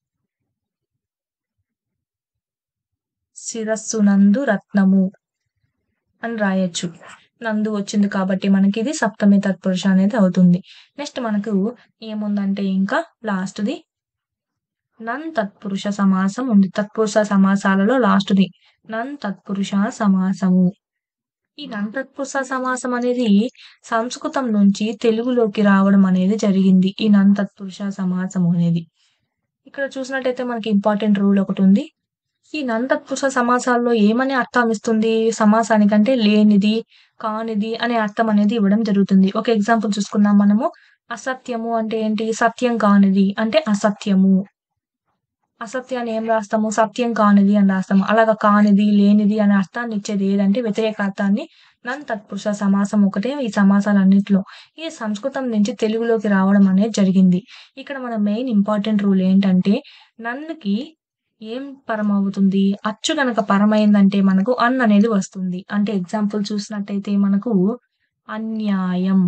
శిరస్సునందు రత్నము అని రాయొచ్చు నందు వచ్చింది కాబట్టి మనకి ఇది సప్తమి తత్పురుష అనేది అవుతుంది నెక్స్ట్ మనకు ఏముందంటే ఇంకా లాస్ట్ది నన్ తత్పురుష సమాసం ఉంది తత్పురుష సమాసాలలో లాస్ట్ది నన్ తత్పురుష సమాసము ఈ నన్ తత్పురుష సమాసం అనేది సంస్కృతం నుంచి తెలుగులోకి రావడం అనేది జరిగింది ఈ నన్ తత్పురుష సమాసము అనేది ఇక్కడ చూసినట్టయితే మనకి ఇంపార్టెంట్ రూల్ ఒకటి ఉంది ఈ నన్ తత్పురుష సమాసాల్లో ఏమని అర్థం ఇస్తుంది సమాసానికంటే లేనిది కానిది అనే అర్థం అనేది ఇవ్వడం జరుగుతుంది ఒక ఎగ్జాంపుల్ చూసుకుందాం మనము అసత్యము అంటే ఏంటి సత్యం కానిది అంటే అసత్యము అసత్యాన్ని ఏం రాస్తాము సత్యం కానిది అని రాస్తాము అలాగా కానిది లేనిది అనే అర్థాన్ని ఇచ్చేది ఏదంటే వ్యతిరేక అర్థాన్ని నన్ తత్పురుష సమాసం ఒకటే ఈ సమాసాలన్నింటిలో ఈ సంస్కృతం నుంచి తెలుగులోకి రావడం అనేది జరిగింది ఇక్కడ మన మెయిన్ ఇంపార్టెంట్ రూల్ ఏంటంటే నన్నుకి ఏం పరమవుతుంది అచ్చు గనక పరమైందంటే మనకు అన్ అనేది వస్తుంది అంటే ఎగ్జాంపుల్ చూసినట్టయితే మనకు అన్యాయం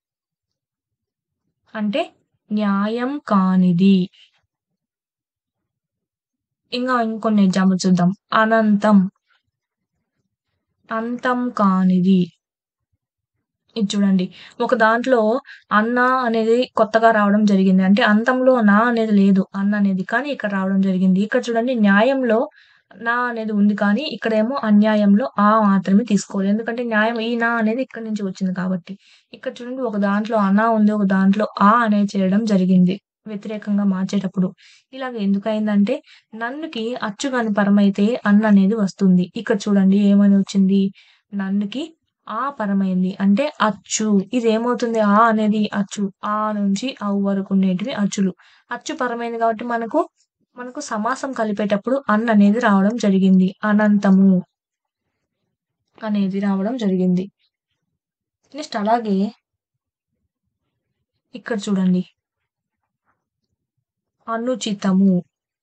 అంటే న్యాయం కానిది ఇంకా ఇంకొన్ని ఎగ్జాంపుల్ చూద్దాం అనంతం అంతం కానిది ఇది చూడండి ఒక దాంట్లో అన్న అనేది కొత్తగా రావడం జరిగింది అంటే అంతంలో నా అనేది లేదు అన్న అనేది కానీ ఇక్కడ రావడం జరిగింది ఇక్కడ చూడండి న్యాయంలో నా అనేది ఉంది కానీ ఇక్కడేమో అన్యాయంలో ఆ మాత్రమే తీసుకోవాలి ఎందుకంటే న్యాయం ఈ నా అనేది ఇక్కడ నుంచి వచ్చింది కాబట్టి ఇక్కడ చూడండి ఒక దాంట్లో అనా ఉంది ఒక దాంట్లో ఆ అనేది చేయడం జరిగింది వ్యతిరేకంగా మార్చేటప్పుడు ఇలాగ ఎందుకయిందంటే నన్నుకి అచ్చుగాని పరమైతే అన్న అనేది వస్తుంది ఇక్కడ చూడండి ఏమని వచ్చింది నన్నుకి ఆ పరమైంది అంటే అచ్చు ఇది ఏమవుతుంది ఆ అనేది అచ్చు ఆ నుంచి అవు వరకు ఉండేటివి అచ్చులు అచ్చు పరమైంది కాబట్టి మనకు మనకు సమాసం కలిపేటప్పుడు అన్ అనేది రావడం జరిగింది అనంతము అనేది రావడం జరిగింది నెక్స్ట్ అలాగే ఇక్కడ చూడండి అనుచితము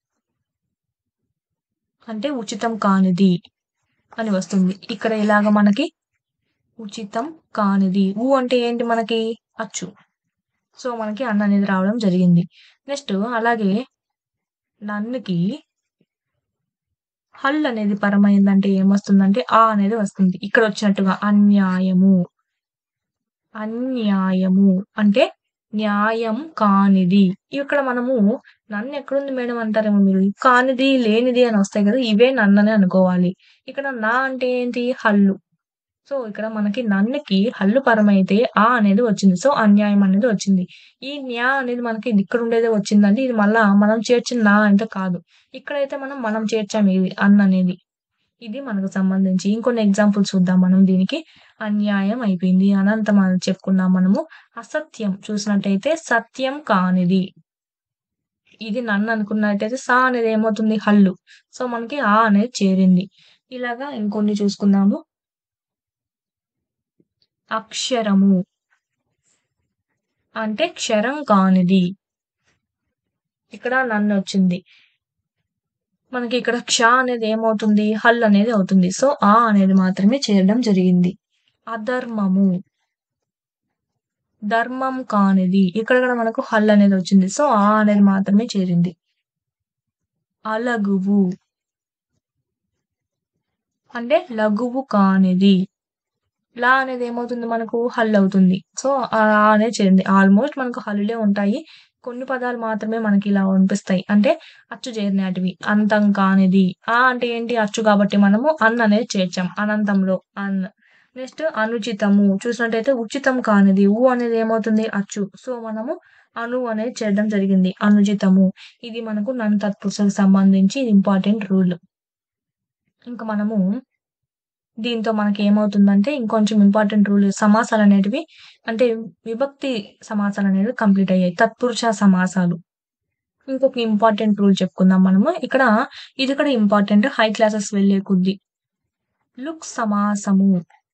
అంటే ఉచితం కానిది అని వస్తుంది ఇక్కడ ఇలాగ మనకి ఉచితం కానిది ఊ అంటే ఏంటి మనకి అచ్చు సో మనకి అన్న అనేది రావడం జరిగింది నెక్స్ట్ అలాగే నన్నుకి హల్ అనేది పరమైందంటే ఏమొస్తుందంటే ఆ అనేది వస్తుంది ఇక్కడ వచ్చినట్టుగా అన్యాయము అన్యాయము అంటే న్యాయం కానిది ఇక్కడ మనము నన్ను ఎక్కడుంది మేడం అంటారేమో మీరు కానిది లేనిది అని వస్తాయి కదా ఇవే నన్ననే అనుకోవాలి ఇక్కడ నా అంటే ఏంటి హల్లు సో ఇక్కడ మనకి నన్నుకి హల్లు పరమైతే ఆ అనేది వచ్చింది సో అన్యాయం అనేది వచ్చింది ఈ న్యా అనేది మనకి ఇక్కడ ఉండేదే వచ్చిందండి ఇది మళ్ళా మనం చేర్చిన నా అంటే కాదు ఇక్కడైతే మనం మనం చేర్చాము ఇది అన్ అనేది ఇది మనకు సంబంధించి ఇంకొన్ని ఎగ్జాంపుల్స్ చూద్దాం మనం దీనికి అన్యాయం అయిపోయింది అనంతం అని చెప్పుకున్నాం మనము అసత్యం చూసినట్టయితే సత్యం కానిది ఇది నన్ను అనుకున్నట్టయితే సా అనేది ఏమవుతుంది హల్లు సో మనకి ఆ అనేది చేరింది ఇలాగా ఇంకొన్ని చూసుకుందాము అక్షరము అంటే క్షరం కానిది ఇక్కడ నన్ను వచ్చింది మనకి ఇక్కడ క్ష అనేది ఏమవుతుంది హల్ అనేది అవుతుంది సో ఆ అనేది మాత్రమే చేరడం జరిగింది అధర్మము ధర్మం కానిది ఇక్కడ కూడా మనకు హల్ అనేది వచ్చింది సో ఆ అనేది మాత్రమే చేరింది అలగువు అంటే లఘువు కానిది లా అనేది ఏమవుతుంది మనకు హల్ అవుతుంది సో ఆ అనేది చేరింది ఆల్మోస్ట్ మనకు హల్లులే ఉంటాయి కొన్ని పదాలు మాత్రమే మనకి ఇలా అనిపిస్తాయి అంటే అచ్చు చేరినటివి అంతం కానిది ఆ అంటే ఏంటి అచ్చు కాబట్టి మనము అన్ అనేది చేర్చాం అనంతంలో అన్ నెక్స్ట్ అనుచితము చూసినట్టయితే ఉచితం కానిది ఊ అనేది ఏమవుతుంది అచ్చు సో మనము అను అనేది చేయడం జరిగింది అనుచితము ఇది మనకు నన్ తత్పురుషకు సంబంధించి ఇది ఇంపార్టెంట్ రూల్ ఇంకా మనము దీంతో మనకి ఏమవుతుందంటే ఇంకొంచెం ఇంపార్టెంట్ రూల్ సమాసాలు అనేటివి అంటే విభక్తి సమాసాలు అనేవి కంప్లీట్ అయ్యాయి తత్పురుష సమాసాలు ఇంకొక ఇంపార్టెంట్ రూల్ చెప్పుకుందాం మనము ఇక్కడ ఇది కూడా ఇంపార్టెంట్ హై క్లాసెస్ వెళ్ళే కొద్ది లుక్ సమాసము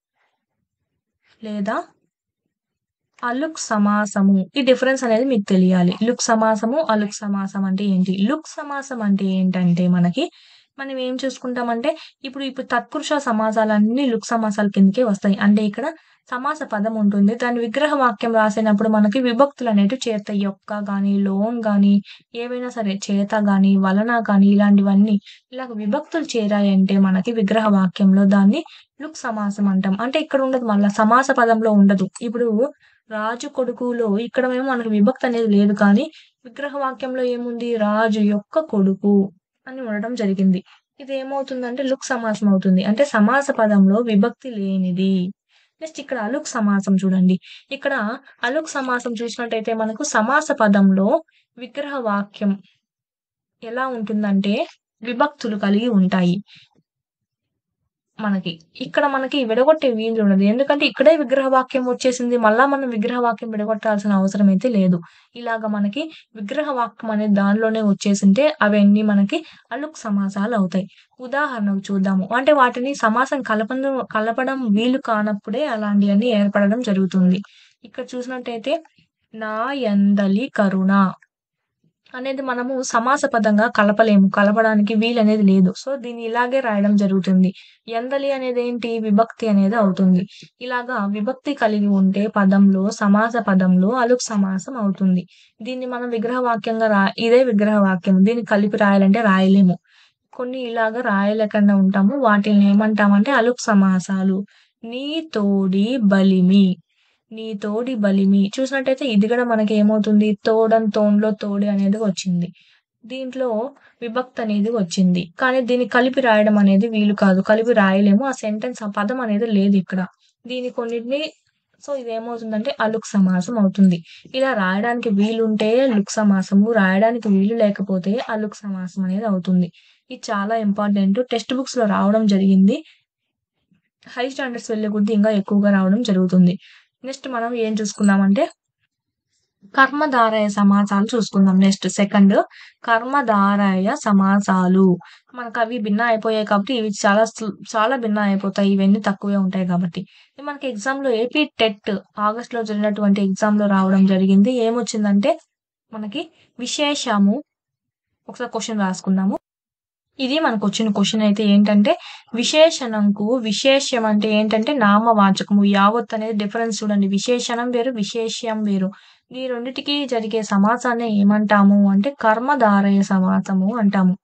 లేదా అలుక్ సమాసము ఈ డిఫరెన్స్ అనేది మీకు తెలియాలి లుక్ సమాసము అలుక్ సమాసం అంటే ఏంటి లుక్ సమాసం అంటే ఏంటంటే మనకి మనం ఏం చూసుకుంటామంటే ఇప్పుడు ఇప్పుడు తత్పురుష సమాసాలన్నీ లుక్ సమాసాల కిందకే వస్తాయి అంటే ఇక్కడ సమాస పదం ఉంటుంది దాని విగ్రహ వాక్యం రాసినప్పుడు మనకి విభక్తులు అనేవి చేరుతాయి యొక్క కానీ లోన్ కానీ ఏవైనా సరే చేత కానీ వలన కానీ ఇలాంటివన్నీ ఇలా విభక్తులు చేరాయంటే మనకి విగ్రహ వాక్యంలో దాన్ని లుక్ సమాసం అంటాం అంటే ఇక్కడ ఉండదు మళ్ళా సమాస పదంలో ఉండదు ఇప్పుడు రాజు కొడుకులో ఇక్కడ మేము మనకు విభక్తి అనేది లేదు కానీ విగ్రహ వాక్యంలో ఏముంది రాజు యొక్క కొడుకు అని ఉండడం జరిగింది ఇది ఏమవుతుందంటే లుక్ సమాసం అవుతుంది అంటే సమాస పదంలో విభక్తి లేనిది నెక్స్ట్ ఇక్కడ అలుక్ సమాసం చూడండి ఇక్కడ అలుక్ సమాసం చూసినట్టయితే మనకు సమాస పదంలో విగ్రహ వాక్యం ఎలా ఉంటుందంటే విభక్తులు కలిగి ఉంటాయి మనకి ఇక్కడ మనకి విడగొట్టే వీలు ఉండదు ఎందుకంటే ఇక్కడే విగ్రహ వాక్యం వచ్చేసింది మళ్ళా మనం విగ్రహ వాక్యం విడగొట్టాల్సిన అవసరం అయితే లేదు ఇలాగ మనకి విగ్రహ వాక్యం అనేది దానిలోనే వచ్చేసింటే అవన్నీ మనకి అలుక్ సమాసాలు అవుతాయి ఉదాహరణకు చూద్దాము అంటే వాటిని సమాసం కలపడం కలపడం వీలు కానప్పుడే అలాంటివన్నీ ఏర్పడడం జరుగుతుంది ఇక్కడ చూసినట్టయితే నా ఎందలి కరుణ అనేది మనము సమాస పదంగా కలపలేము కలపడానికి వీలు అనేది లేదు సో దీన్ని ఇలాగే రాయడం జరుగుతుంది ఎందలి అనేది ఏంటి విభక్తి అనేది అవుతుంది ఇలాగా విభక్తి కలిగి ఉంటే పదంలో సమాస పదంలో అలుక్ సమాసం అవుతుంది దీన్ని మనం విగ్రహ వాక్యంగా రా ఇదే విగ్రహ వాక్యం దీన్ని కలిపి రాయాలంటే రాయలేము కొన్ని ఇలాగా రాయలేకుండా ఉంటాము వాటిని ఏమంటామంటే అలుక్ సమాసాలు నీ తోడి బలిమి నీ తోడి బలిమి చూసినట్టయితే ఇది కూడా మనకి ఏమవుతుంది తోడన్ తోన్లో తోడి అనేది వచ్చింది దీంట్లో విభక్తి అనేది వచ్చింది కానీ దీన్ని కలిపి రాయడం అనేది వీలు కాదు కలిపి రాయలేము ఆ సెంటెన్స్ ఆ పదం అనేది లేదు ఇక్కడ దీని కొన్నిటిని సో ఇది ఏమవుతుందంటే అలుక్ సమాసం అవుతుంది ఇలా రాయడానికి వీలుంటే లుక్ సమాసము రాయడానికి వీలు లేకపోతే అలుక్ సమాసం అనేది అవుతుంది ఇది చాలా ఇంపార్టెంట్ టెక్స్ట్ బుక్స్ లో రావడం జరిగింది హై స్టాండర్డ్స్ వెళ్ళే కొద్దీ ఇంకా ఎక్కువగా రావడం జరుగుతుంది నెక్స్ట్ మనం ఏం చూసుకుందామంటే కర్మధారయ సమాసాలు చూసుకుందాం నెక్స్ట్ సెకండ్ కర్మధారయ సమాసాలు మనకు అవి భిన్న అయిపోయాయి కాబట్టి ఇవి చాలా సు- చాలా భిన్న అయిపోతాయి ఇవన్నీ తక్కువే ఉంటాయి కాబట్టి ఇది మనకి ఎగ్జామ్ లో ఏపీ టెట్ ఆగస్ట్ లో జరిగినటువంటి ఎగ్జామ్ లో రావడం జరిగింది ఏమొచ్చిందంటే మనకి విశేషము ఒకసారి క్వశ్చన్ రాసుకుందాము ఇది మనకు వచ్చిన క్వశ్చన్ అయితే ఏంటంటే విశేషణంకు విశేష్యం అంటే ఏంటంటే నామవాచకము యావత్ అనేది డిఫరెన్స్ చూడండి విశేషణం వేరు విశేష్యం వేరు ఈ రెండిటికి జరిగే సమాసాన్ని ఏమంటాము అంటే కర్మధారయ సమాసము అంటాము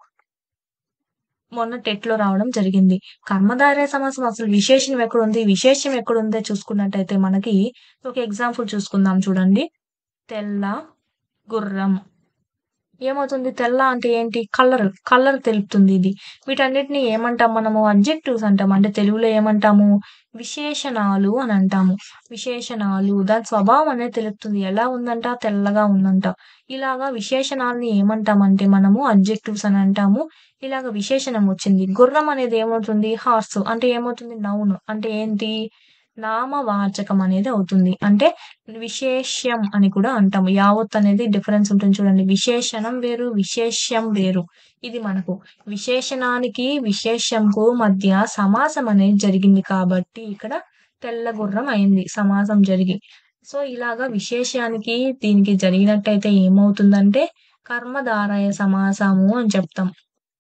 మొన్న టెట్ లో రావడం జరిగింది కర్మధారయ సమాసం అసలు విశేషణం ఎక్కడుంది విశేషం ఎక్కడుందో చూసుకున్నట్టయితే మనకి ఒక ఎగ్జాంపుల్ చూసుకుందాం చూడండి తెల్ల గుర్రం ఏమవుతుంది తెల్ల అంటే ఏంటి కలర్ కలర్ తెలుపుతుంది ఇది వీటన్నిటిని ఏమంటాం మనము అబ్జెక్టివ్స్ అంటాం అంటే తెలుగులో ఏమంటాము విశేషణాలు అని అంటాము విశేషణాలు దాని స్వభావం అనేది తెలుపుతుంది ఎలా ఉందంట తెల్లగా ఉందంట ఇలాగా విశేషణాలని ఏమంటామంటే మనము అబ్జెక్టివ్స్ అని అంటాము ఇలాగ విశేషణం వచ్చింది గుర్రం అనేది ఏమవుతుంది హార్స్ అంటే ఏమవుతుంది నౌన్ అంటే ఏంటి నామవాచకం అనేది అవుతుంది అంటే విశేష్యం అని కూడా అంటాము యావత్ అనేది డిఫరెన్స్ ఉంటుంది చూడండి విశేషణం వేరు విశేష్యం వేరు ఇది మనకు విశేషణానికి విశేష్యంకు మధ్య సమాసం అనేది జరిగింది కాబట్టి ఇక్కడ తెల్ల గుర్రం అయింది సమాసం జరిగి సో ఇలాగా విశేషానికి దీనికి జరిగినట్టయితే ఏమవుతుందంటే కర్మధారయ సమాసము అని చెప్తాం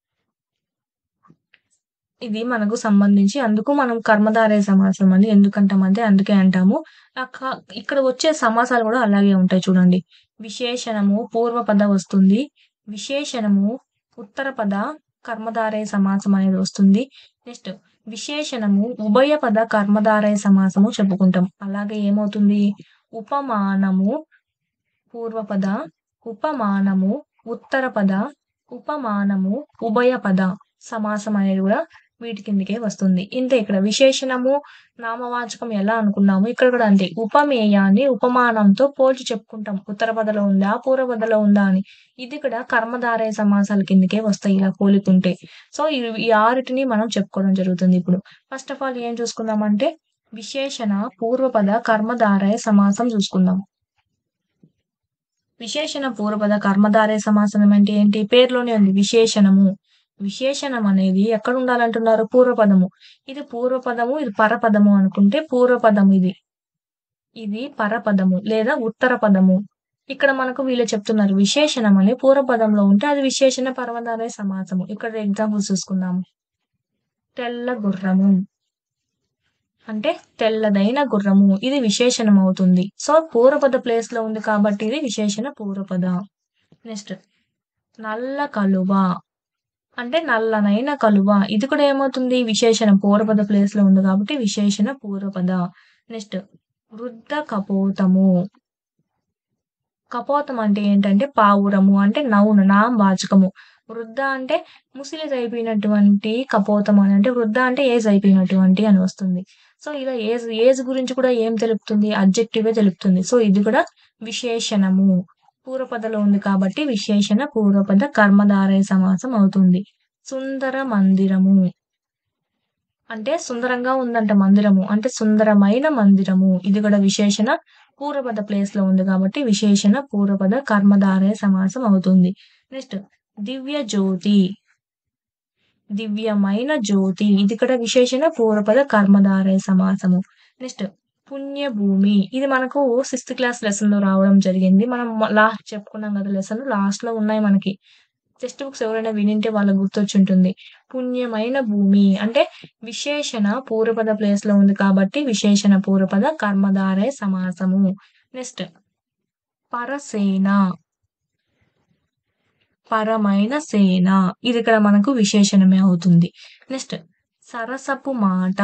ఇది మనకు సంబంధించి అందుకు మనం కర్మధారయ సమాసం అని ఎందుకంటామంటే అందుకే అంటాము అక్క- ఇక్కడ వచ్చే సమాసాలు కూడా అలాగే ఉంటాయి చూడండి విశేషణము పూర్వపద వస్తుంది విశేషణము ఉత్తర పద కర్మధారయ సమాసం అనేది వస్తుంది నెక్స్ట్ విశేషణము ఉభయ పద కర్మధారయ సమాసము చెప్పుకుంటాం అలాగే ఏమవుతుంది ఉపమానము పూర్వపద ఉపమానము ఉత్తర పద ఉపమానము ఉభయ పద సమాసం అనేది కూడా వీటి కిందకే వస్తుంది ఇంతే ఇక్కడ విశేషణము నామవాచకం ఎలా అనుకున్నాము ఇక్కడ కూడా అంతే ఉపమేయాన్ని ఉపమానంతో పోల్చి చెప్పుకుంటాం ఉత్తర పదలో ఉందా పూర్వ పదలో ఉందా అని ఇది కూడా కర్మధారయ సమాసాల కిందకే వస్తాయి ఇలా పోలికుంటే సో ఈ ఈ ఆరిటిని మనం చెప్పుకోవడం జరుగుతుంది ఇప్పుడు ఫస్ట్ ఆఫ్ ఆల్ ఏం చూసుకుందామంటే విశేషణ పూర్వపద కర్మధారయ సమాసం చూసుకుందాం విశేషణ పూర్వపద కర్మధారయ సమాసం అంటే ఏంటి పేరులోనే ఉంది విశేషణము విశేషణం అనేది ఎక్కడ ఉండాలంటున్నారు పూర్వపదము ఇది పూర్వపదము ఇది పరపదము అనుకుంటే పూర్వపదం ఇది ఇది పరపదము లేదా ఉత్తర పదము ఇక్కడ మనకు వీళ్ళు చెప్తున్నారు విశేషణం అని పూర్వపదంలో ఉంటే అది విశేషణ పర్వదాలయ సమాసము ఇక్కడ ఎగ్జాంపుల్స్ చూసుకుందాము తెల్ల గుర్రము అంటే తెల్లదైన గుర్రము ఇది విశేషణం అవుతుంది సో పూర్వపద ప్లేస్ లో ఉంది కాబట్టి ఇది విశేషణ పూర్వపద నెక్స్ట్ నల్ల కలువ అంటే నల్లనైన కలువ ఇది కూడా ఏమవుతుంది విశేషణ పూర్వపద ప్లేస్ లో ఉంది కాబట్టి విశేషణ పూర్వపద నెక్స్ట్ వృద్ధ కపోతము కపోతం అంటే ఏంటంటే పావురము అంటే నౌను నామవాచకము వృద్ధ అంటే ముసిలిజ్ అయిపోయినటువంటి కపోతం అని అంటే వృద్ధ అంటే ఏజ్ అయిపోయినటువంటి అని వస్తుంది సో ఇలా ఏజ్ ఏజ్ గురించి కూడా ఏం తెలుపుతుంది అబ్జెక్టివే తెలుపుతుంది సో ఇది కూడా విశేషణము పూర్వపదలో ఉంది కాబట్టి విశేషణ పూర్వపద కర్మధారయ సమాసం అవుతుంది సుందర మందిరము అంటే సుందరంగా ఉందంట మందిరము అంటే సుందరమైన మందిరము ఇది కూడా విశేషణ పూర్వపద ప్లేస్ లో ఉంది కాబట్టి విశేషణ పూర్వపద కర్మధారయ సమాసం అవుతుంది నెక్స్ట్ దివ్య జ్యోతి దివ్యమైన జ్యోతి ఇది కూడా విశేషణ పూర్వపద కర్మధారయ సమాసము నెక్స్ట్ పుణ్యభూమి ఇది మనకు సిక్స్త్ క్లాస్ లెసన్ లో రావడం జరిగింది మనం లాస్ట్ చెప్పుకున్నాం కదా లెసన్ లాస్ట్ లో ఉన్నాయి మనకి టెక్స్ట్ బుక్స్ ఎవరైనా వినింటే వాళ్ళకి గుర్తొచ్చి ఉంటుంది పుణ్యమైన భూమి అంటే విశేషణ పూర్వపద ప్లేస్ లో ఉంది కాబట్టి విశేషణ పూర్వపద కర్మధారయ సమాసము నెక్స్ట్ పరసేన పరమైన సేన ఇది ఇక్కడ మనకు విశేషణమే అవుతుంది నెక్స్ట్ సరసపు మాట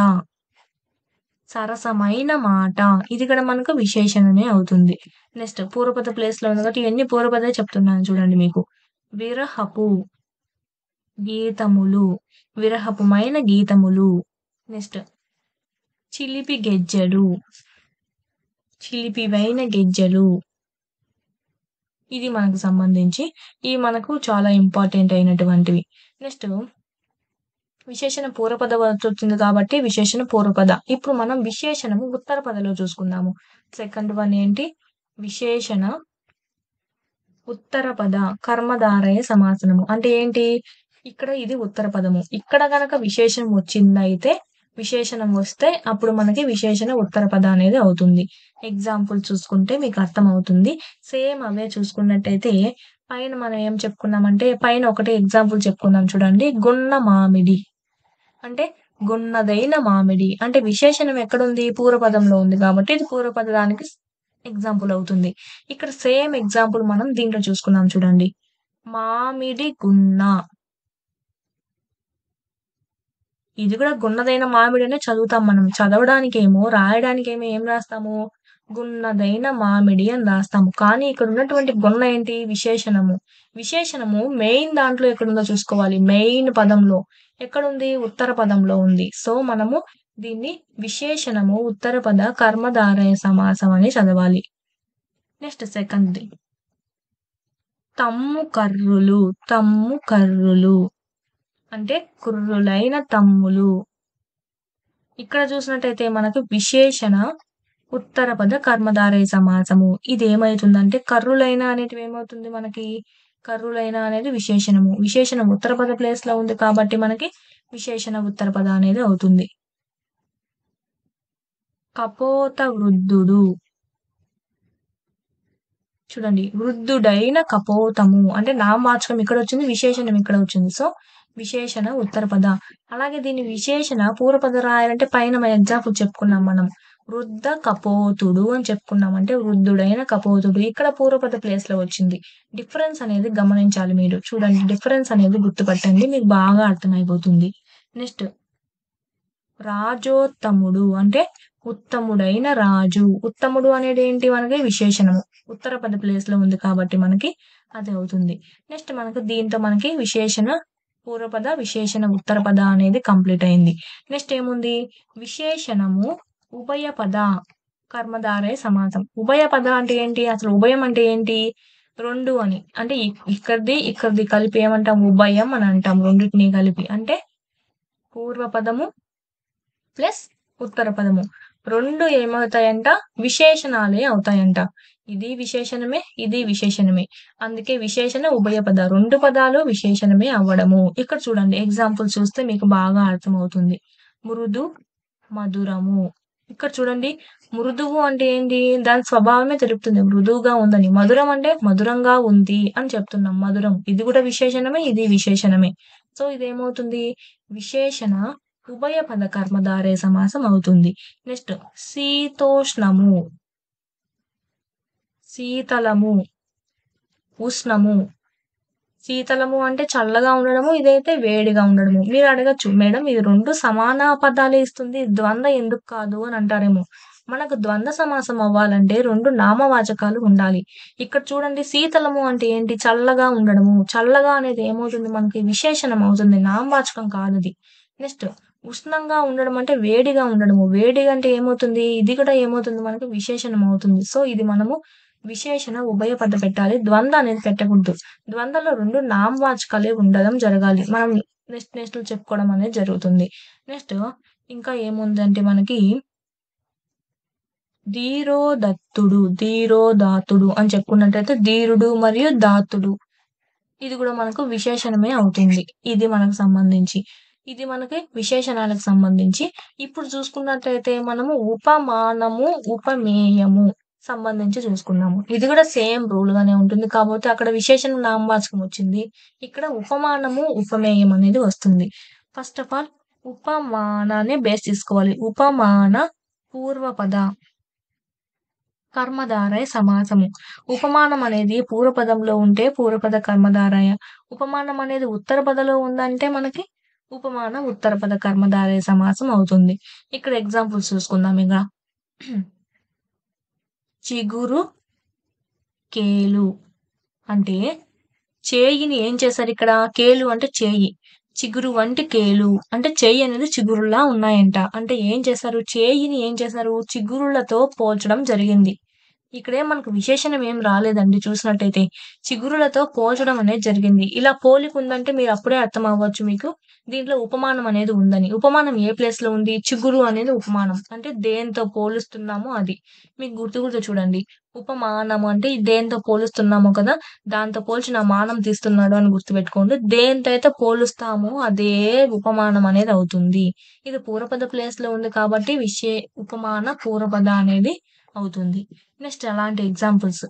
సరసమైన మాట ఇది ఇక్కడ మనకు విశేషణమే అవుతుంది నెక్స్ట్ పూర్వపద ప్లేస్ లో ఉంది కాబట్టి ఇవన్నీ పూర్వపదే చెప్తున్నాను చూడండి మీకు విరహపు గీతములు విరహపుమైన గీతములు నెక్స్ట్ చిలిపి గెజ్జెలు చిలిపివైన గెజ్జెలు ఇది మనకు సంబంధించి ఇవి మనకు చాలా ఇంపార్టెంట్ అయినటువంటివి నెక్స్ట్ విశేషణ పూర్వపద వచ్చింది కాబట్టి విశేషణ పూర్వపద ఇప్పుడు మనం విశేషణము ఉత్తర పదలో చూసుకుందాము సెకండ్ వన్ ఏంటి విశేషణ ఉత్తర పద కర్మధారయ సమాసనము అంటే ఏంటి ఇక్కడ ఇది ఉత్తర పదము ఇక్కడ గనక విశేషణం వచ్చిందైతే విశేషణం వస్తే అప్పుడు మనకి విశేషణ ఉత్తర పద అనేది అవుతుంది ఎగ్జాంపుల్ చూసుకుంటే మీకు అర్థం అవుతుంది సేమ్ అవే చూసుకున్నట్టయితే పైన మనం ఏం చెప్పుకున్నామంటే పైన ఒకటి ఎగ్జాంపుల్ చెప్పుకున్నాం చూడండి గున్న మామిడి అంటే గున్నదైన మామిడి అంటే విశేషణం ఎక్కడుంది పూర్వపదంలో ఉంది కాబట్టి ఇది పూర్వపదానికి ఎగ్జాంపుల్ అవుతుంది ఇక్కడ సేమ్ ఎగ్జాంపుల్ మనం దీంట్లో చూసుకున్నాం చూడండి మామిడి గున్న ఇది కూడా గున్నదైన మామిడి అనే చదువుతాం మనం చదవడానికి ఏమో రాయడానికి ఏమో ఏం రాస్తాము గున్నదైన మామిడి అని రాస్తాము కానీ ఇక్కడ ఉన్నటువంటి గున్న ఏంటి విశేషణము విశేషణము మెయిన్ దాంట్లో ఎక్కడుందో చూసుకోవాలి మెయిన్ పదంలో ఎక్కడుంది ఉత్తర పదంలో ఉంది సో మనము దీన్ని విశేషణము ఉత్తర పద కర్మధారయ సమాసం అని చదవాలి నెక్స్ట్ సెకండ్ తమ్ము కర్రులు తమ్ము కర్రులు అంటే కుర్రులైన తమ్ములు ఇక్కడ చూసినట్టయితే మనకు విశేషణ ఉత్తర పద కర్మధారయ సమాసము ఇది ఏమవుతుందంటే కర్రులైన అనేటివి ఏమవుతుంది మనకి కర్రులైన అనేది విశేషణము విశేషణం ఉత్తర పద ప్లేస్ లో ఉంది కాబట్టి మనకి విశేషణ ఉత్తర పద అనేది అవుతుంది కపోత వృద్ధుడు చూడండి వృద్ధుడైన కపోతము అంటే నామవాచకం ఇక్కడ వచ్చింది విశేషణం ఇక్కడ వచ్చింది సో విశేషణ ఉత్తర పద అలాగే దీని విశేషణ పూర్వపద రాయాలంటే పైన ఎగ్జాంపుల్ చెప్పుకున్నాం మనం వృద్ధ కపోతుడు అని చెప్పుకున్నాం అంటే వృద్ధుడైన కపోతుడు ఇక్కడ పూర్వపద ప్లేస్ లో వచ్చింది డిఫరెన్స్ అనేది గమనించాలి మీరు చూడండి డిఫరెన్స్ అనేది గుర్తుపట్టండి మీకు బాగా అర్థమైపోతుంది నెక్స్ట్ రాజోత్తముడు అంటే ఉత్తముడైన రాజు ఉత్తముడు అనేది ఏంటి మనకి విశేషణము ఉత్తర పద ప్లేస్ లో ఉంది కాబట్టి మనకి అది అవుతుంది నెక్స్ట్ మనకు దీంతో మనకి విశేషణ పూర్వపద విశేషణ ఉత్తర పద అనేది కంప్లీట్ అయింది నెక్స్ట్ ఏముంది విశేషణము ఉభయ పద కర్మధారే సమాసం ఉభయ పద అంటే ఏంటి అసలు ఉభయం అంటే ఏంటి రెండు అని అంటే ఇ- ఇక్కడిది ఇక్కడిది కలిపి ఏమంటాం ఉభయం అని అంటాం రెండింటిని కలిపి అంటే పూర్వపదము ప్లస్ ఉత్తర పదము రెండు ఏమవుతాయంట విశేషణాలే అవుతాయంట ఇది విశేషణమే ఇది విశేషణమే అందుకే విశేషణ ఉభయ పద రెండు పదాలు విశేషణమే అవ్వడము ఇక్కడ చూడండి ఎగ్జాంపుల్ చూస్తే మీకు బాగా అర్థమవుతుంది మృదు మధురము ఇక్కడ చూడండి మృదువు అంటే ఏంటి దాని స్వభావమే తెలుపుతుంది మృదువుగా ఉందని మధురం అంటే మధురంగా ఉంది అని చెప్తున్నాం మధురం ఇది కూడా విశేషణమే ఇది విశేషణమే సో ఇదేమవుతుంది విశేషణ ఉభయ పద కర్మధారే సమాసం అవుతుంది నెక్స్ట్ శీతోష్ణము శీతలము ఉష్ణము శీతలము అంటే చల్లగా ఉండడము ఇదైతే వేడిగా ఉండడము మీరు అడగచ్చు మేడం ఇది రెండు సమాన పదాలే ఇస్తుంది ద్వంద్వ ఎందుకు కాదు అని అంటారేమో మనకు ద్వంద్వ సమాసం అవ్వాలంటే రెండు నామవాచకాలు ఉండాలి ఇక్కడ చూడండి శీతలము అంటే ఏంటి చల్లగా ఉండడము చల్లగా అనేది ఏమవుతుంది మనకి విశేషణం అవుతుంది నామవాచకం కాదు ఇది నెక్స్ట్ ఉష్ణంగా ఉండడం అంటే వేడిగా ఉండడము వేడిగా అంటే ఏమవుతుంది ఇది కూడా ఏమవుతుంది మనకి విశేషణం అవుతుంది సో ఇది మనము విశేషణ ఉభయ పద పెట్టాలి ద్వంద్వ అనేది పెట్టకూడదు ద్వంద్వలో రెండు నామవాచకాలే ఉండడం జరగాలి మనం నెక్స్ట్ నెక్స్ట్ చెప్పుకోవడం అనేది జరుగుతుంది నెక్స్ట్ ఇంకా ఏముందంటే మనకి ధీరోదత్తుడు ధీరోదాతుడు అని చెప్పుకున్నట్టయితే ధీరుడు మరియు దాతుడు ఇది కూడా మనకు విశేషణమే అవుతుంది ఇది మనకు సంబంధించి ఇది మనకి విశేషణాలకు సంబంధించి ఇప్పుడు చూసుకున్నట్టయితే మనము ఉపమానము ఉపమేయము సంబంధించి చూసుకున్నాము ఇది కూడా సేమ్ రూల్ గానే ఉంటుంది కాకపోతే అక్కడ విశేషణ నామవాచకం వచ్చింది ఇక్కడ ఉపమానము ఉపమేయం అనేది వస్తుంది ఫస్ట్ ఆఫ్ ఆల్ ఉపమానాన్ని బేస్ తీసుకోవాలి ఉపమాన పూర్వపద కర్మధారయ సమాసము ఉపమానం అనేది పూర్వపదంలో ఉంటే పూర్వపద కర్మధారయ ఉపమానం అనేది ఉత్తర పదలో ఉందంటే మనకి ఉపమాన ఉత్తర పద కర్మధారయ సమాసం అవుతుంది ఇక్కడ ఎగ్జాంపుల్స్ చూసుకుందాం ఇక చిగురు కేలు అంటే చేయిని ఏం చేశారు ఇక్కడ కేలు అంటే చేయి చిగురు వంటి కేలు అంటే చేయి అనేది చిగురులా ఉన్నాయంట అంటే ఏం చేశారు చేయిని ఏం చేశారు చిగురులతో పోల్చడం జరిగింది ఇక్కడే మనకు విశేషణం ఏం రాలేదండి చూసినట్టయితే చిగురులతో పోల్చడం అనేది జరిగింది ఇలా పోలిక ఉందంటే మీరు అప్పుడే అర్థం అవ్వచ్చు మీకు దీంట్లో ఉపమానం అనేది ఉందని ఉపమానం ఏ ప్లేస్ లో ఉంది చిగురు అనేది ఉపమానం అంటే దేంతో పోలుస్తున్నామో అది మీకు గుర్తు గుర్తు చూడండి ఉపమానము అంటే దేంతో పోలుస్తున్నామో కదా దాంతో పోల్చి నా మానం తీస్తున్నాడు అని గుర్తుపెట్టుకోండి దేంతో అయితే పోలుస్తామో అదే ఉపమానం అనేది అవుతుంది ఇది పూర్వపద ప్లేస్ లో ఉంది కాబట్టి విషయ ఉపమాన పూర్వపద అనేది అవుతుంది నెక్స్ట్ అలాంటి ఎగ్జాంపుల్స్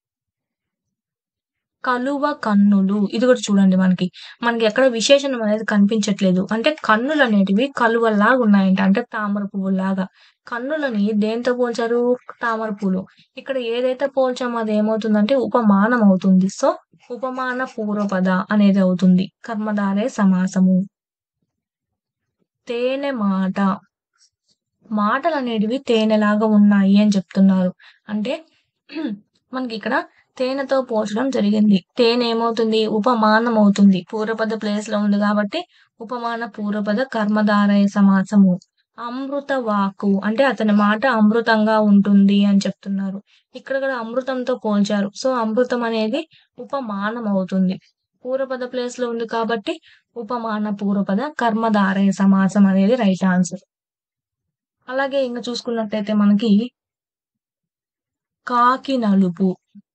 కలువ కన్నులు ఇది కూడా చూడండి మనకి మనకి ఎక్కడ విశేషణం అనేది కనిపించట్లేదు అంటే కన్నులు అనేటివి కలువల్లాగా ఉన్నాయంట అంటే తామర పువ్వులాగా కన్నులని దేంతో పోల్చారు తామర పూలు ఇక్కడ ఏదైతే పోల్చామో అది ఏమవుతుందంటే ఉపమానం అవుతుంది సో ఉపమాన పూర్వపద అనేది అవుతుంది కర్మధారే సమాసము తేనె మాట మాటలు అనేటివి తేనెలాగా ఉన్నాయి అని చెప్తున్నారు అంటే మనకి ఇక్కడ తేనెతో పోల్చడం జరిగింది తేనె ఏమవుతుంది ఉపమానం అవుతుంది పూర్వపద ప్లేస్ లో ఉంది కాబట్టి ఉపమాన పూర్వపద కర్మధారయ సమాసము అమృత వాకు అంటే అతని మాట అమృతంగా ఉంటుంది అని చెప్తున్నారు ఇక్కడ కూడా అమృతంతో పోల్చారు సో అమృతం అనేది ఉపమానం అవుతుంది పూర్వపద ప్లేస్ లో ఉంది కాబట్టి ఉపమాన పూర్వపద కర్మధారయ సమాసం అనేది రైట్ ఆన్సర్ అలాగే ఇంకా చూసుకున్నట్టయితే మనకి కాకి నలుపు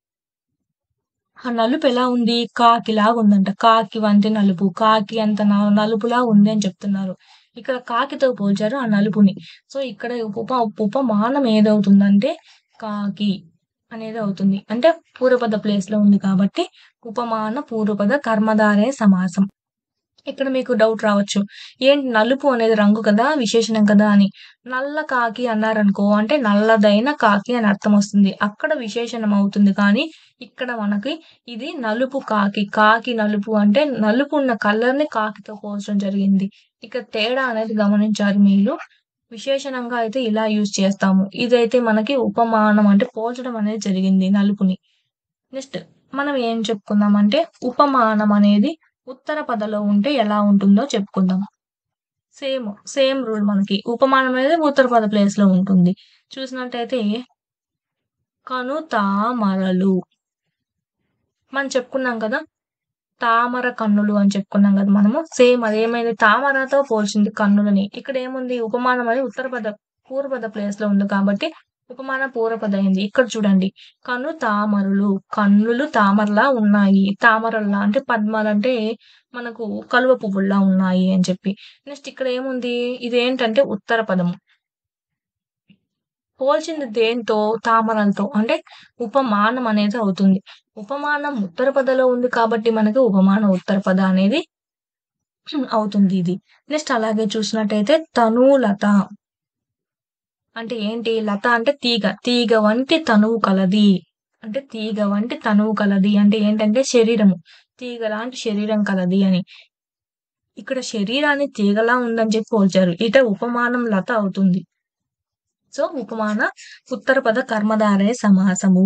ఆ నలుపు ఎలా ఉంది కాకిలాగా ఉందంట కాకి వంటి నలుపు కాకి అంత న- నలుపులా ఉంది అని చెప్తున్నారు ఇక్కడ కాకితో పోల్చారు ఆ నలుపుని సో ఇక్కడ ఉప ఉపమానం ఏదవుతుందంటే కాకి అనేది అవుతుంది అంటే పూర్వపద ప్లేస్ లో ఉంది కాబట్టి ఉపమాన పూర్వపద కర్మధారే సమాసం ఇక్కడ మీకు డౌట్ రావచ్చు ఏంటి నలుపు అనేది రంగు కదా విశేషణం కదా అని నల్ల కాకి అన్నారనుకో అంటే నల్లదైన కాకి అని అర్థం వస్తుంది అక్కడ విశేషణం అవుతుంది కానీ ఇక్కడ మనకి ఇది నలుపు కాకి కాకి నలుపు అంటే నలుపు ఉన్న కలర్ ని కాకితో పోల్చడం జరిగింది ఇక్కడ తేడా అనేది గమనించాలి మీరు విశేషణంగా అయితే ఇలా యూజ్ చేస్తాము ఇదైతే మనకి ఉపమానం అంటే పోల్చడం అనేది జరిగింది నలుపుని నెక్స్ట్ మనం ఏం చెప్పుకుందాం అంటే ఉపమానం అనేది ఉత్తర పదలో ఉంటే ఎలా ఉంటుందో చెప్పుకుందాం సేమ్ సేమ్ రూల్ మనకి ఉపమానం అనేది ఉత్తర పద ప్లేస్ లో ఉంటుంది చూసినట్టయితే కను తామరలు మనం చెప్పుకున్నాం కదా తామర కన్నులు అని చెప్పుకున్నాం కదా మనము సేమ్ అదేమైంది తామరతో పోల్చింది కన్నులని ఇక్కడ ఏముంది ఉపమానం అనేది ఉత్తర పద పూర్వపద ప్లేస్ లో ఉంది కాబట్టి ఉపమాన పూర్వపద అయింది ఇక్కడ చూడండి కను తామరులు కన్నులు తామరలా ఉన్నాయి తామరల్లా అంటే పద్మాలంటే మనకు కలువ పువ్వుల్లా ఉన్నాయి అని చెప్పి నెక్స్ట్ ఇక్కడ ఏముంది ఇదేంటంటే ఉత్తర పదము పోల్చింది దేంతో తామరలతో అంటే ఉపమానం అనేది అవుతుంది ఉపమానం ఉత్తర పదలో ఉంది కాబట్టి మనకి ఉపమాన ఉత్తర పద అనేది అవుతుంది ఇది నెక్స్ట్ అలాగే చూసినట్టయితే తనులత అంటే ఏంటి లత అంటే తీగ తీగ వంటి తనువు కలది అంటే తీగ వంటి తనువు కలది అంటే ఏంటంటే శరీరము తీగ లాంటి శరీరం కలది అని ఇక్కడ శరీరాన్ని తీగలా ఉందని చెప్పి పోల్చారు ఇట ఉపమానం లత అవుతుంది సో ఉపమాన ఉత్తర పద కర్మధారయ సమాసము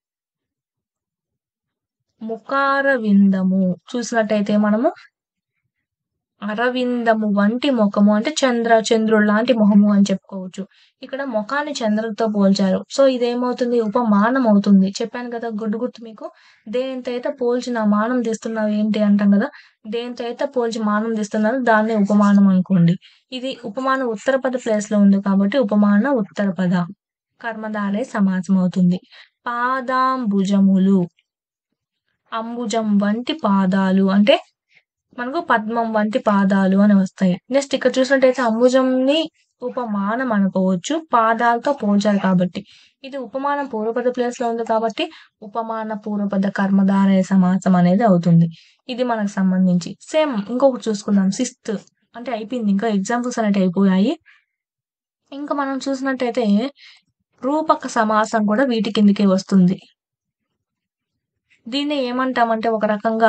ముఖార విందము చూసినట్టయితే మనము అరవిందము వంటి ముఖము అంటే చంద్ర చంద్రుడు లాంటి మొహము అని చెప్పుకోవచ్చు ఇక్కడ ముఖాన్ని చంద్రుడితో పోల్చారు సో ఇదేమవుతుంది ఉపమానం అవుతుంది చెప్పాను కదా గుడ్డు గుర్తు మీకు దేనితో అయితే పోల్చిన మానం తీస్తున్నావు ఏంటి అంటాం కదా దేనితో అయితే పోల్చి మానం తీస్తున్నారు దాన్ని ఉపమానం అనుకోండి ఇది ఉపమాన ఉత్తర పద ప్లేస్ లో ఉంది కాబట్టి ఉపమాన ఉత్తర పద కర్మధారే సమాసం అవుతుంది పాదాంబుజములు అంబుజం వంటి పాదాలు అంటే మనకు పద్మం వంటి పాదాలు అని వస్తాయి నెక్స్ట్ ఇక్కడ చూసినట్టయితే అంబుజంని ఉపమానం అనుకోవచ్చు పాదాలతో పోల్చారు కాబట్టి ఇది ఉపమానం పూర్వపద ప్లేస్ లో ఉంది కాబట్టి ఉపమాన పూర్వపద కర్మధారయ సమాసం అనేది అవుతుంది ఇది మనకు సంబంధించి సేమ్ ఇంకొకటి చూసుకుందాం సిక్స్త్ అంటే అయిపోయింది ఇంకా ఎగ్జాంపుల్స్ అనేవి అయిపోయాయి ఇంకా మనం చూసినట్టయితే రూపక సమాసం కూడా వీటి కిందకే వస్తుంది దీన్ని ఏమంటామంటే ఒక రకంగా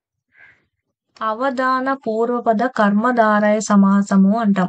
అవధాన పూర్వపద కర్మధారయ సమాసము అంటాం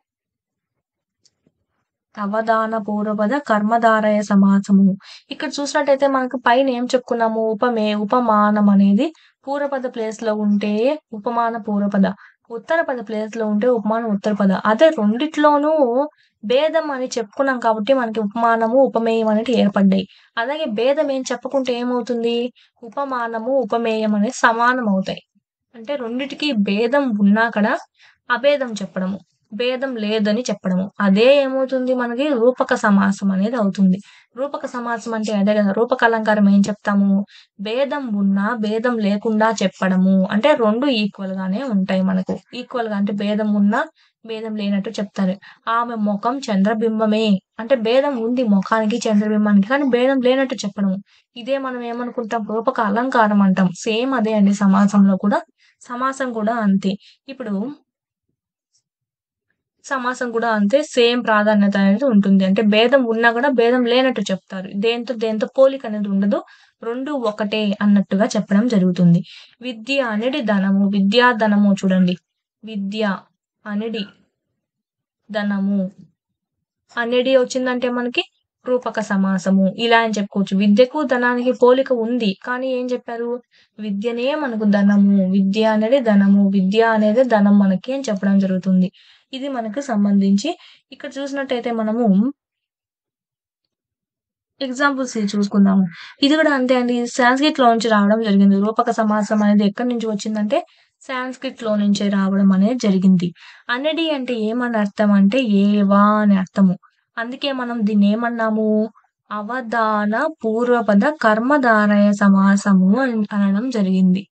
అవధాన పూర్వపద కర్మధారయ సమాసము ఇక్కడ చూసినట్టయితే మనకు పైన ఏం చెప్పుకున్నాము ఉపమే ఉపమానం అనేది పూర్వపద ప్లేస్ లో ఉంటే ఉపమాన పూర్వపద ఉత్తర పద ప్లేస్ లో ఉంటే ఉపమానం ఉత్తర పద అదే రెండిట్లోనూ భేదం అని చెప్పుకున్నాం కాబట్టి మనకి ఉపమానము ఉపమేయం అనేది ఏర్పడ్డాయి అలాగే భేదం ఏం చెప్పకుంటే ఏమవుతుంది ఉపమానము ఉపమేయం అనేది సమానం అవుతాయి అంటే రెండిటికి భేదం ఉన్నా కూడా అభేదం చెప్పడము భేదం లేదని చెప్పడము అదే ఏమవుతుంది మనకి రూపక సమాసం అనేది అవుతుంది రూపక సమాసం అంటే అదే కదా రూపక అలంకారం ఏం చెప్తాము భేదం ఉన్నా భేదం లేకుండా చెప్పడము అంటే రెండు ఈక్వల్ గానే ఉంటాయి మనకు ఈక్వల్ గా అంటే భేదం ఉన్నా భేదం లేనట్టు చెప్తారు ఆమె ముఖం చంద్రబింబమే అంటే భేదం ఉంది ముఖానికి చంద్రబింబానికి కానీ భేదం లేనట్టు చెప్పడము ఇదే మనం ఏమనుకుంటాం రూపక అలంకారం అంటాం సేమ్ అదే అండి సమాసంలో కూడా సమాసం కూడా అంతే ఇప్పుడు సమాసం కూడా అంతే సేమ్ ప్రాధాన్యత అనేది ఉంటుంది అంటే భేదం ఉన్నా కూడా భేదం లేనట్టు చెప్తారు దేంతో దేంతో పోలిక అనేది ఉండదు రెండు ఒకటే అన్నట్టుగా చెప్పడం జరుగుతుంది విద్య అనేది ధనము విద్యా ధనము చూడండి విద్య అనేది ధనము అనేది వచ్చిందంటే మనకి రూపక సమాసము ఇలా అని చెప్పుకోవచ్చు విద్యకు ధనానికి పోలిక ఉంది కానీ ఏం చెప్పారు విద్యనే మనకు ధనము విద్య అనేది ధనము విద్య అనేది ధనం మనకి అని చెప్పడం జరుగుతుంది ఇది మనకు సంబంధించి ఇక్కడ చూసినట్టయితే మనము ఎగ్జాంపుల్స్ చూసుకుందాము ఇది కూడా అంతే అండి సాంస్క్రిట్ లో నుంచి రావడం జరిగింది రూపక సమాసం అనేది ఎక్కడి నుంచి వచ్చిందంటే సాంస్క్రిట్ లో నుంచే రావడం అనేది జరిగింది అనడి అంటే ఏమని అర్థం అంటే ఏవా అని అర్థము అందుకే మనం దీన్ని ఏమన్నాము అవధాన పూర్వపద కర్మధారయ సమాసము అని అనడం జరిగింది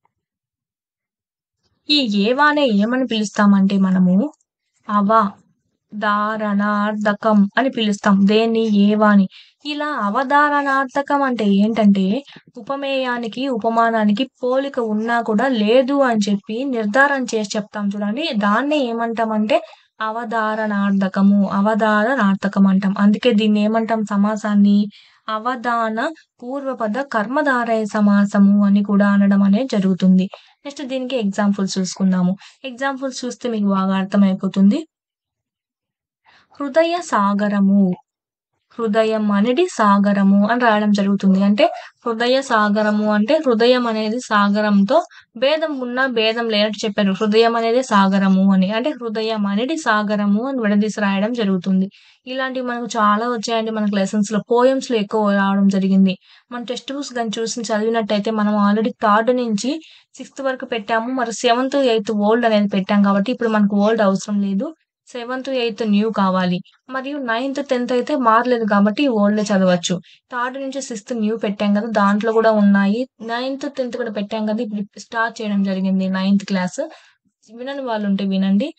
ఈ ఏవానే ఏమని పిలుస్తామంటే మనము అవ ధారణార్థకం అని పిలుస్తాం దేన్ని ఏవాని ఇలా అవధారణార్థకం అంటే ఏంటంటే ఉపమేయానికి ఉపమానానికి పోలిక ఉన్నా కూడా లేదు అని చెప్పి నిర్ధారణ చేసి చెప్తాం చూడండి దాన్ని ఏమంటామంటే అవధారణార్థకము అవధారణార్థకం అంటాం అందుకే దీన్ని ఏమంటాం సమాసాన్ని అవధాన పూర్వపద కర్మధారయ సమాసము అని కూడా అనడం అనేది జరుగుతుంది నెక్స్ట్ దీనికి ఎగ్జాంపుల్స్ చూసుకుందాము ఎగ్జాంపుల్స్ చూస్తే మీకు బాగా అర్థమైపోతుంది హృదయ సాగరము హృదయం అనేది సాగరము అని రాయడం జరుగుతుంది అంటే హృదయ సాగరము అంటే హృదయం అనేది సాగరంతో భేదం ఉన్న భేదం లేనట్టు చెప్పారు హృదయం అనేది సాగరము అని అంటే హృదయం అనేది సాగరము అని విడదీసి రాయడం జరుగుతుంది ఇలాంటివి మనకు చాలా వచ్చాయండి మనకు లెసన్స్ లో పోయమ్స్ లో ఎక్కువ రావడం జరిగింది మన టెక్స్ట్ బుక్స్ కానీ చూసి చదివినట్టయితే మనం ఆల్రెడీ థర్డ్ నుంచి సిక్స్త్ వరకు పెట్టాము మరి సెవెంత్ ఎయిత్ ఓల్డ్ అనేది పెట్టాం కాబట్టి ఇప్పుడు మనకు ఓల్డ్ అవసరం లేదు సెవెంత్ ఎయిత్ న్యూ కావాలి మరియు నైన్త్ టెన్త్ అయితే మారలేదు కాబట్టి ఓల్డ్ చదవచ్చు థర్డ్ నుంచి సిక్స్త్ న్యూ పెట్టాం కదా దాంట్లో కూడా ఉన్నాయి నైన్త్ టెన్త్ కూడా పెట్టాం కదా ఇప్పుడు స్టార్ట్ చేయడం జరిగింది నైన్త్ క్లాస్ వినని వాళ్ళు ఉంటే వినండి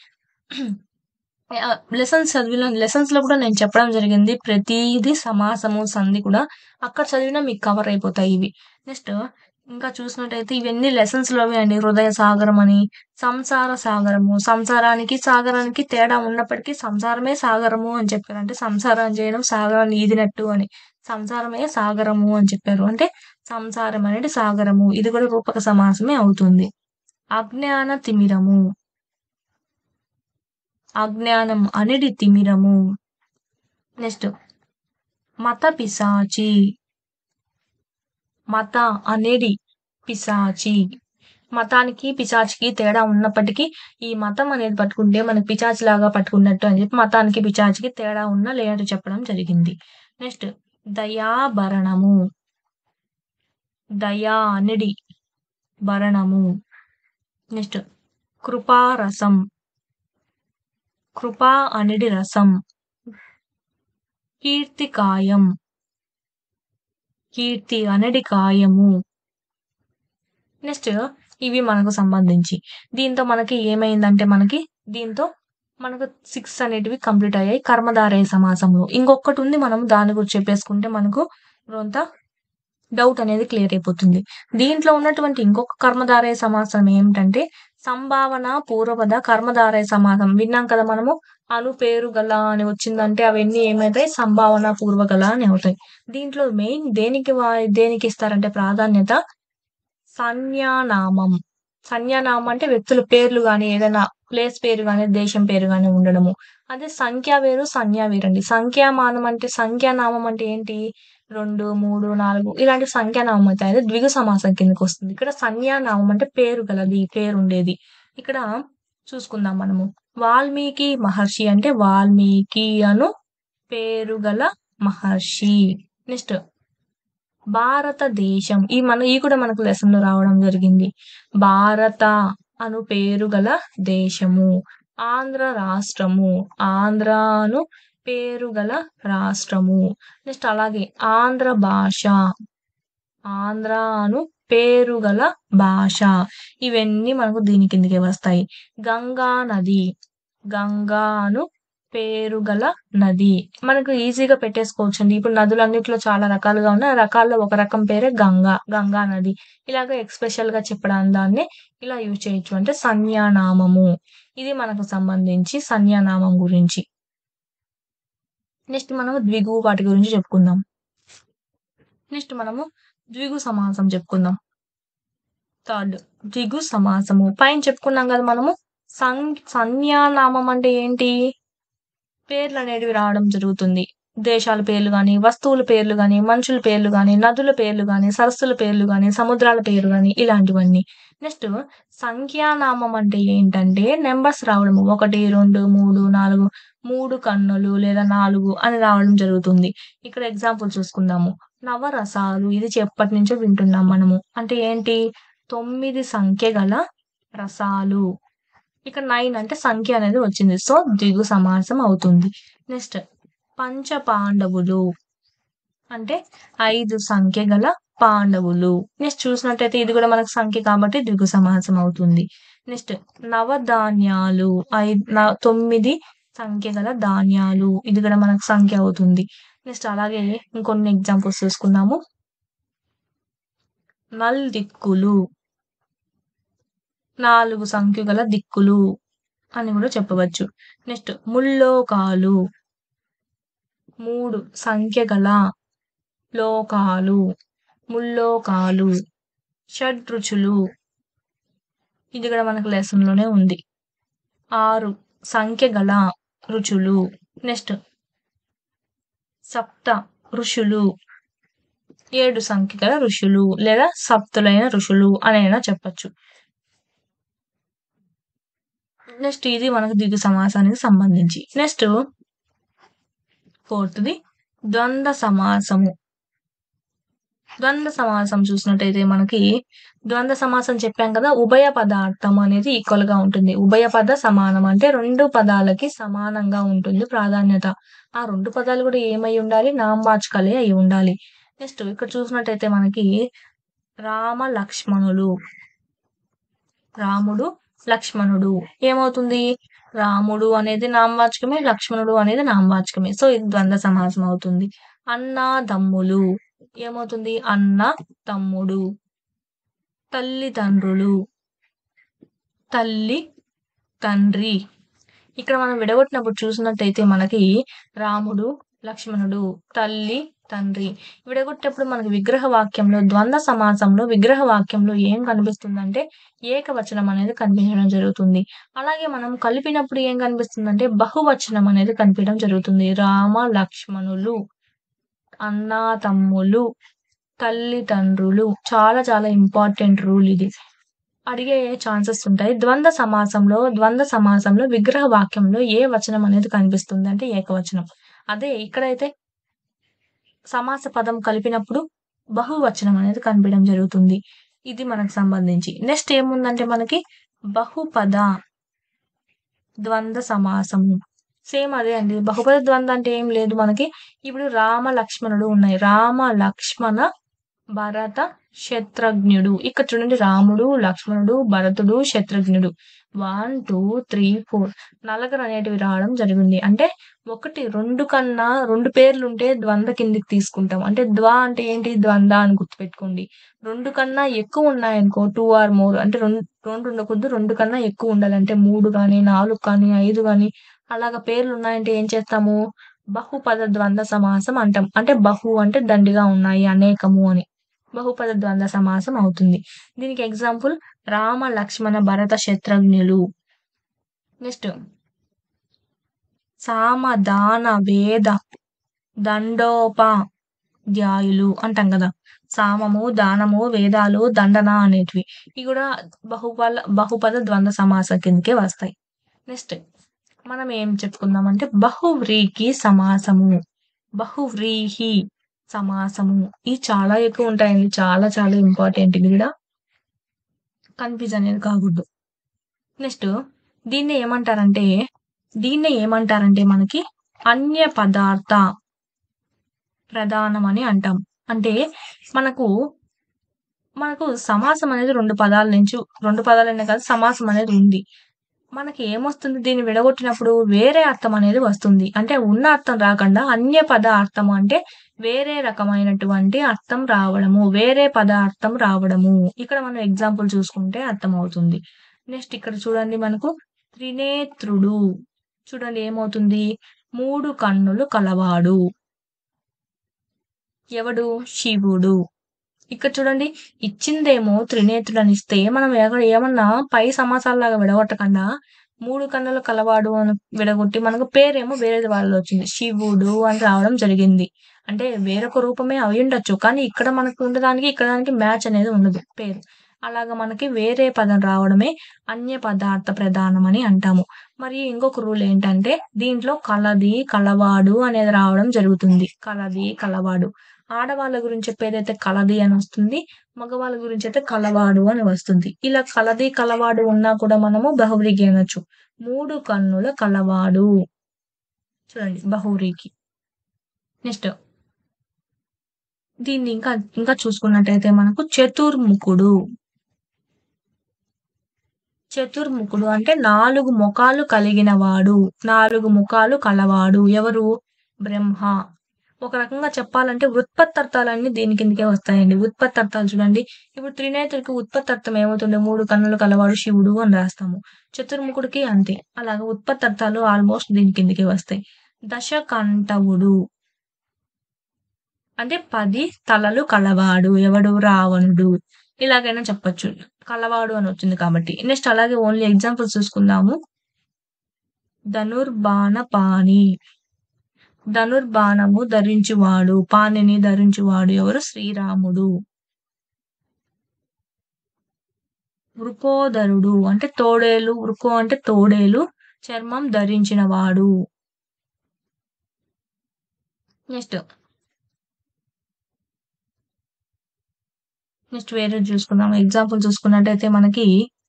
లెసన్స్ చదివిన లెసన్స్ లో కూడా నేను చెప్పడం జరిగింది ప్రతిదీ సమాసము సంధి కూడా అక్కడ చదివినా మీకు కవర్ అయిపోతాయి ఇవి నెక్స్ట్ ఇంకా చూసినట్టయితే ఇవన్నీ లెసన్స్ లోవి అండి హృదయ సాగరం అని సంసార సాగరము సంసారానికి సాగరానికి తేడా ఉన్నప్పటికీ సంసారమే సాగరము అని చెప్పారు అంటే సంసారం చేయడం సాగరాన్ని ఈదినట్టు అని సంసారమే సాగరము అని చెప్పారు అంటే సంసారం అనేది సాగరము ఇది కూడా రూపక సమాసమే అవుతుంది అజ్ఞాన తిమిరము అజ్ఞానం అనేది తిమిరము నెక్స్ట్ మత పిశాచి మత అనేది పిశాచి మతానికి పిశాచికి తేడా ఉన్నప్పటికీ ఈ మతం అనేది పట్టుకుంటే మనకి పిశాచి లాగా పట్టుకున్నట్టు అని చెప్పి మతానికి పిశాచికి తేడా ఉన్న లేనట్టు చెప్పడం జరిగింది నెక్స్ట్ దయాభరణము దయా అనేది భరణము నెక్స్ట్ కృపారసం కృపా అనేది రసం కీర్తికాయం కీర్తి అనేది కాయము నెక్స్ట్ ఇవి మనకు సంబంధించి దీంతో మనకి ఏమైందంటే మనకి దీంతో మనకు సిక్స్ అనేటివి కంప్లీట్ అయ్యాయి కర్మధారయ సమాసంలో ఇంకొకటి ఉంది మనం దాని గురించి చెప్పేసుకుంటే మనకు కొంత డౌట్ అనేది క్లియర్ అయిపోతుంది దీంట్లో ఉన్నటువంటి ఇంకొక కర్మధారయ సమాసం ఏమిటంటే సంభావన పూర్వపద కర్మధారయ సమాసం విన్నాం కదా మనము అను పేరు గల అని వచ్చిందంటే అవన్నీ ఏమవుతాయి సంభావన పూర్వగల అని అవుతాయి దీంట్లో మెయిన్ దేనికి వా- దేనికి ఇస్తారంటే ప్రాధాన్యత సంజ్ఞానామం సంజ్ఞానామం అంటే వ్యక్తుల పేర్లు కానీ ఏదైనా ప్లేస్ పేరు కానీ దేశం పేరు కానీ ఉండడము అదే సంఖ్య వేరు సంజ్ఞ వేరండి సంఖ్యామానం అంటే సంఖ్యానామం అంటే ఏంటి రెండు మూడు నాలుగు ఇలాంటి సంఖ్యానామం అవుతాయి అదే ద్విగు సమాసం కిందకి వస్తుంది ఇక్కడ సంజ్ఞానామం అంటే పేరు గలది పేరు ఉండేది ఇక్కడ చూసుకుందాం మనము వాల్మీకి మహర్షి అంటే వాల్మీకి అను పేరు గల మహర్షి నెక్స్ట్ భారతదేశం ఈ మన ఈ కూడా మనకు లెసన్ లో రావడం జరిగింది భారత అను పేరు గల దేశము ఆంధ్ర రాష్ట్రము ఆంధ్ర అను పేరు గల రాష్ట్రము నెక్స్ట్ అలాగే ఆంధ్ర భాష ఆంధ్ర అను పేరు గల భాష ఇవన్నీ మనకు దీని కిందకే వస్తాయి గంగా నది గంగా అను పేరు గల నది మనకు ఈజీగా పెట్టేసుకోవచ్చండి ఇప్పుడు నదులన్నిట్లో చాలా రకాలుగా ఉన్నాయి ఆ రకాల్లో ఒక రకం పేరే గంగా గంగా నది ఇలాగ ఎక్స్పెషల్ గా చెప్పడానికి దాన్ని ఇలా యూజ్ చేయొచ్చు అంటే సంజ్ఞానామము ఇది మనకు సంబంధించి సంజ్ఞానామం గురించి నెక్స్ట్ మనము ద్విగు వాటి గురించి చెప్పుకుందాం నెక్స్ట్ మనము ద్విగు సమాసం చెప్పుకుందాం థర్డ్ ద్విగు సమాసము పైన చెప్పుకున్నాం కదా మనము సం సంజ్ఞానామం అంటే ఏంటి పేర్లు అనేటివి రావడం జరుగుతుంది దేశాల పేర్లు కానీ వస్తువుల పేర్లు కానీ మనుషుల పేర్లు కానీ నదుల పేర్లు కానీ సరస్సుల పేర్లు కానీ సముద్రాల పేర్లు కానీ ఇలాంటివన్నీ నెక్స్ట్ సంఖ్యానామం అంటే ఏంటంటే నెంబర్స్ రావడము ఒకటి రెండు మూడు నాలుగు మూడు కన్నులు లేదా నాలుగు అని రావడం జరుగుతుంది ఇక్కడ ఎగ్జాంపుల్ చూసుకుందాము నవరసాలు ఇది ఎప్పటి నుంచో వింటున్నాం మనము అంటే ఏంటి తొమ్మిది సంఖ్య గల రసాలు ఇక్కడ నైన్ అంటే సంఖ్య అనేది వచ్చింది సో ద్విగు సమాసం అవుతుంది నెక్స్ట్ పంచ పాండవులు అంటే ఐదు సంఖ్య గల పాండవులు నెక్స్ట్ చూసినట్టయితే ఇది కూడా మనకు సంఖ్య కాబట్టి ద్విగు సమాసం అవుతుంది నెక్స్ట్ నవధాన్యాలు ఐదు న- తొమ్మిది సంఖ్య గల ధాన్యాలు ఇది కూడా మనకు సంఖ్య అవుతుంది నెక్స్ట్ అలాగే ఇంకొన్ని ఎగ్జాంపుల్స్ చూసుకుందాము నల్ దిక్కులు నాలుగు సంఖ్య గల దిక్కులు అని కూడా చెప్పవచ్చు నెక్స్ట్ ముల్లోకాలు మూడు సంఖ్య గల లోకాలు ముల్లోకాలు షడ్రుచులు ఇది కూడా మనకు లెసన్ లోనే ఉంది ఆరు సంఖ్య గల రుచులు నెక్స్ట్ సప్త ఋషులు ఏడు సంఖ్య గల ఋషులు లేదా సప్తులైన ఋషులు అనైనా చెప్పచ్చు నెక్స్ట్ ఇది మనకు దిగు సమాసానికి సంబంధించి నెక్స్ట్ ఫోర్త్ది ద్వంద్వ సమాసము ద్వంద్వ సమాసం చూసినట్టయితే మనకి ద్వంద్వ సమాసం చెప్పాం కదా ఉభయ పదార్థం అనేది ఈక్వల్ గా ఉంటుంది ఉభయ పద సమానం అంటే రెండు పదాలకి సమానంగా ఉంటుంది ప్రాధాన్యత ఆ రెండు పదాలు కూడా ఏమై ఉండాలి నామవాచకాలే అయి ఉండాలి నెక్స్ట్ ఇక్కడ చూసినట్టయితే మనకి రామ లక్ష్మణులు రాముడు లక్ష్మణుడు ఏమవుతుంది రాముడు అనేది నామవాచకమే లక్ష్మణుడు అనేది నామవాచకమే సో ఇది ద్వంద్వ సమాసం అవుతుంది అన్న తమ్ములు ఏమవుతుంది అన్న తమ్ముడు తల్లిదండ్రులు తల్లి తండ్రి ఇక్కడ మనం విడగొట్టినప్పుడు చూసినట్టయితే మనకి రాముడు లక్ష్మణుడు తల్లి తండ్రి విడగొట్టేటప్పుడు మనకి విగ్రహ వాక్యంలో ద్వంద్వ సమాసంలో విగ్రహ వాక్యంలో ఏం కనిపిస్తుందంటే ఏకవచనం అనేది కనిపించడం జరుగుతుంది అలాగే మనం కలిపినప్పుడు ఏం కనిపిస్తుందంటే బహువచనం అనేది కనిపించడం జరుగుతుంది రామ లక్ష్మణులు అన్న తమ్ములు తల్లిదండ్రులు చాలా చాలా ఇంపార్టెంట్ రూల్ ఇది అడిగే ఛాన్సెస్ ఉంటాయి ద్వంద్వ సమాసంలో ద్వంద్వ సమాసంలో విగ్రహ వాక్యంలో ఏ వచనం అనేది కనిపిస్తుంది అంటే ఏకవచనం అదే ఇక్కడైతే సమాస పదం కలిపినప్పుడు బహువచనం అనేది కనిపించడం జరుగుతుంది ఇది మనకు సంబంధించి నెక్స్ట్ ఏముందంటే మనకి బహుపద ద్వంద్వ సమాసము సేమ్ అదే అండి బహుపద ద్వంద్వ అంటే ఏం లేదు మనకి ఇప్పుడు రామ లక్ష్మణుడు ఉన్నాయి రామ లక్ష్మణ భరత శత్రుఘ్నుడు ఇక్కడ చూడండి రాముడు లక్ష్మణుడు భరతుడు శత్రుఘ్నుడు వన్ టూ త్రీ ఫోర్ నలుగురు అనేటివి రావడం జరిగింది అంటే ఒకటి రెండు కన్నా రెండు పేర్లు ఉంటే ద్వంద్వ కిందికి తీసుకుంటాం అంటే ద్వా అంటే ఏంటి ద్వంద్వ అని గుర్తుపెట్టుకోండి రెండు కన్నా ఎక్కువ ఉన్నాయనుకో టూ ఆర్ మోర్ అంటే రెండు రెండు ఉండకూడదు రెండు కన్నా ఎక్కువ ఉండాలంటే మూడు కానీ నాలుగు కానీ ఐదు కానీ అలాగ పేర్లు ఉన్నాయంటే ఏం చేస్తాము బహుపద ద్వంద్వ సమాసం అంటాం అంటే బహు అంటే దండిగా ఉన్నాయి అనేకము అని బహుపద ద్వంద్వ సమాసం అవుతుంది దీనికి ఎగ్జాంపుల్ రామ లక్ష్మణ భరత శత్రుఘ్నులు నెక్స్ట్ సామ దాన వేద దండోపాధ్యాయులు అంటాం కదా సామము దానము వేదాలు దండన అనేటివి ఇవి కూడా బహుపల బహుపద ద్వంద్వ సమాస కిందకే వస్తాయి నెక్స్ట్ మనం ఏం చెప్పుకుందామంటే బహువ్రీకి సమాసము బహువ్రీహి సమాసము ఇవి చాలా ఎక్కువ ఉంటాయండి చాలా చాలా ఇంపార్టెంట్ ఇది కూడా కన్ఫ్యూజ్ అనేది కాకూడదు నెక్స్ట్ దీన్ని ఏమంటారంటే దీన్ని ఏమంటారంటే మనకి అన్య పదార్థ ప్రధానం అని అంటాం అంటే మనకు మనకు సమాసం అనేది రెండు పదాల నుంచి రెండు పదాలనే కాదు సమాసం అనేది ఉంది మనకి ఏమొస్తుంది దీన్ని విడగొట్టినప్పుడు వేరే అర్థం అనేది వస్తుంది అంటే ఉన్న అర్థం రాకుండా అన్య పద అర్థం అంటే వేరే రకమైనటువంటి అర్థం రావడము వేరే పద అర్థం రావడము ఇక్కడ మనం ఎగ్జాంపుల్ చూసుకుంటే అర్థం అవుతుంది నెక్స్ట్ ఇక్కడ చూడండి మనకు త్రినేత్రుడు చూడండి ఏమవుతుంది మూడు కన్నులు కలవాడు ఎవడు శివుడు ఇక్కడ చూడండి ఇచ్చిందేమో త్రినేత్రుడు అని ఇస్తే మనం ఎక్కడ ఏమన్నా పై సమాసాలలాగా విడగొట్టకుండా మూడు కన్నులు కలవాడు అని విడగొట్టి మనకు పేరేమో వేరే వాళ్ళు వచ్చింది శివుడు అని రావడం జరిగింది అంటే వేరొక రూపమే అయి ఉండొచ్చు కానీ ఇక్కడ మనకు ఉండడానికి ఇక్కడ దానికి మ్యాచ్ అనేది ఉండదు పేరు అలాగా మనకి వేరే పదం రావడమే అన్య పదార్థ ప్రధానం అని అంటాము మరి ఇంకొక రూల్ ఏంటంటే దీంట్లో కలది కలవాడు అనేది రావడం జరుగుతుంది కలది కలవాడు ఆడవాళ్ళ గురించి చెప్పేదైతే కలది అని వస్తుంది మగవాళ్ళ గురించి అయితే కలవాడు అని వస్తుంది ఇలా కలది కలవాడు ఉన్నా కూడా మనము బహువ్రీకి అనొచ్చు మూడు కన్నుల కలవాడు చూడండి బహువ్రీకి నెక్స్ట్ దీన్ని ఇంకా ఇంకా చూసుకున్నట్టయితే మనకు చతుర్ముఖుడు చతుర్ముఖుడు అంటే నాలుగు ముఖాలు కలిగిన వాడు నాలుగు ముఖాలు కలవాడు ఎవరు బ్రహ్మ ఒక రకంగా చెప్పాలంటే ఉత్పత్తర్థాలన్నీ దీని కిందకే వస్తాయండి ఉత్పత్తర్థాలు చూడండి ఇప్పుడు త్రినేత్రుడికి ఉత్పత్తర్థం ఏమవుతుంది మూడు కన్నులు కలవాడు శివుడు అని రాస్తాము చతుర్ముఖుడికి అంతే అలాగే ఉత్పత్తర్థాలు ఆల్మోస్ట్ దీని కిందకే వస్తాయి దశకంఠవుడు అంటే పది తలలు కలవాడు ఎవడు రావణుడు ఇలాగైనా చెప్పొచ్చు కలవాడు అని వచ్చింది కాబట్టి నెక్స్ట్ అలాగే ఓన్లీ ఎగ్జాంపుల్స్ చూసుకుందాము ధనుర్బాణ పాణి ధనుర్బాణము ధరించువాడు పాణిని ధరించువాడు ఎవరు శ్రీరాముడు వృకోదరుడు అంటే తోడేలు వృకో అంటే తోడేలు చర్మం ధరించిన వాడు నెక్స్ట్ నెక్స్ట్ వేరేది చూసుకుందాం ఎగ్జాంపుల్ చూసుకున్నట్టయితే మనకి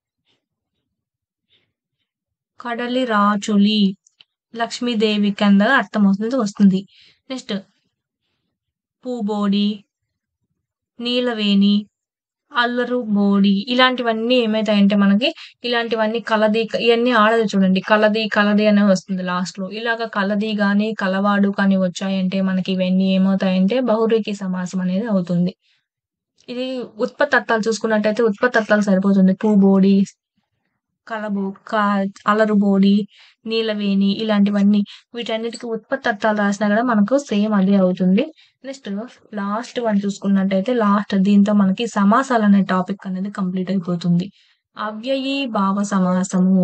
కడలి రాచులి లక్ష్మీదేవి కింద అర్థం వస్తుంది వస్తుంది నెక్స్ట్ పూబోడి నీలవేణి అల్లరు బోడి ఇలాంటివన్నీ ఏమైతాయంటే మనకి ఇలాంటివన్నీ కలది ఇవన్నీ ఆడదు చూడండి కలది కలది అనే వస్తుంది లాస్ట్ లో ఇలాగ కలది గాని కలవాడు కానీ వచ్చాయంటే మనకి ఇవన్నీ ఏమవుతాయంటే బహురీకి సమాసం అనేది అవుతుంది ఇది ఉత్పత్తత్వాలు చూసుకున్నట్టయితే ఉత్పత్తత్వాలు సరిపోతుంది పూబోడి కలబో కా అలరుబోడి నీలవేణి ఇలాంటివన్నీ వీటన్నిటికి ఉత్పత్తత్వాలు రాసినా కూడా మనకు సేమ్ అదే అవుతుంది నెక్స్ట్ లాస్ట్ వన్ చూసుకున్నట్టయితే లాస్ట్ దీంతో మనకి సమాసాలు అనే టాపిక్ అనేది కంప్లీట్ అయిపోతుంది అవ్యయీ భావ సమాసము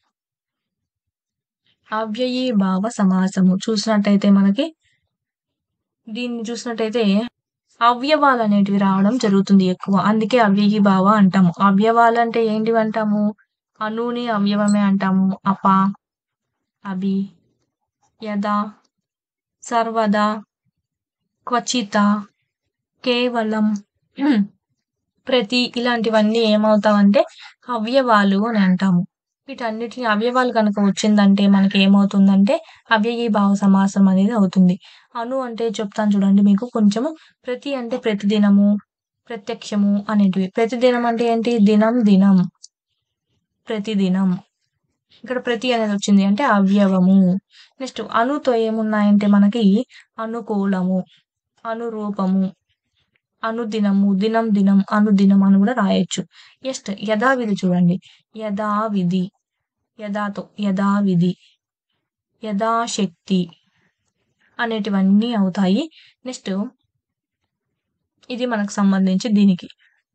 అవ్యయీ భావ సమాసము చూసినట్టయితే మనకి దీన్ని చూసినట్టయితే అవయవాలు అనేటివి రావడం జరుగుతుంది ఎక్కువ అందుకే అవ్యయీ భావ అంటాము అవయవాలు అంటే ఏంటివి అంటాము అనుని అవయవమే అంటాము అప అభి యదా సర్వదా క్వచిత కేవలం ప్రతి ఇలాంటివన్నీ ఏమవుతామంటే అవయవాలు అని అంటాము వీటన్నిటిని అవయవాలు కనుక వచ్చిందంటే మనకి ఏమవుతుందంటే అవ్యయీ భావ సమాసం అనేది అవుతుంది అను అంటే చెప్తాను చూడండి మీకు కొంచెము ప్రతి అంటే ప్రతిదినము ప్రత్యక్షము అనేటివి ప్రతిదినం అంటే ఏంటి దినం దినం ప్రతిదినం ఇక్కడ ప్రతి అనేది వచ్చింది అంటే అవయవము నెక్స్ట్ అనుతో ఏమున్నాయంటే మనకి అనుకూలము అనురూపము అనుదినము దినం దినం అనుదినం అని కూడా రాయొచ్చు నెక్స్ట్ యథావిధి చూడండి యథావిధి యథాతో యథావిధి యథాశక్తి అనేటివన్నీ అవుతాయి నెక్స్ట్ ఇది మనకు సంబంధించి దీనికి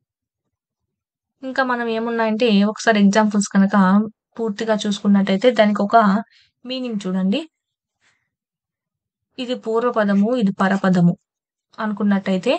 ఇంకా మనం ఏమున్నాయంటే ఒకసారి ఎగ్జాంపుల్స్ కనుక పూర్తిగా చూసుకున్నట్టయితే దానికి ఒక మీనింగ్ చూడండి ఇది పూర్వపదము ఇది పరపదము అనుకున్నట్టయితే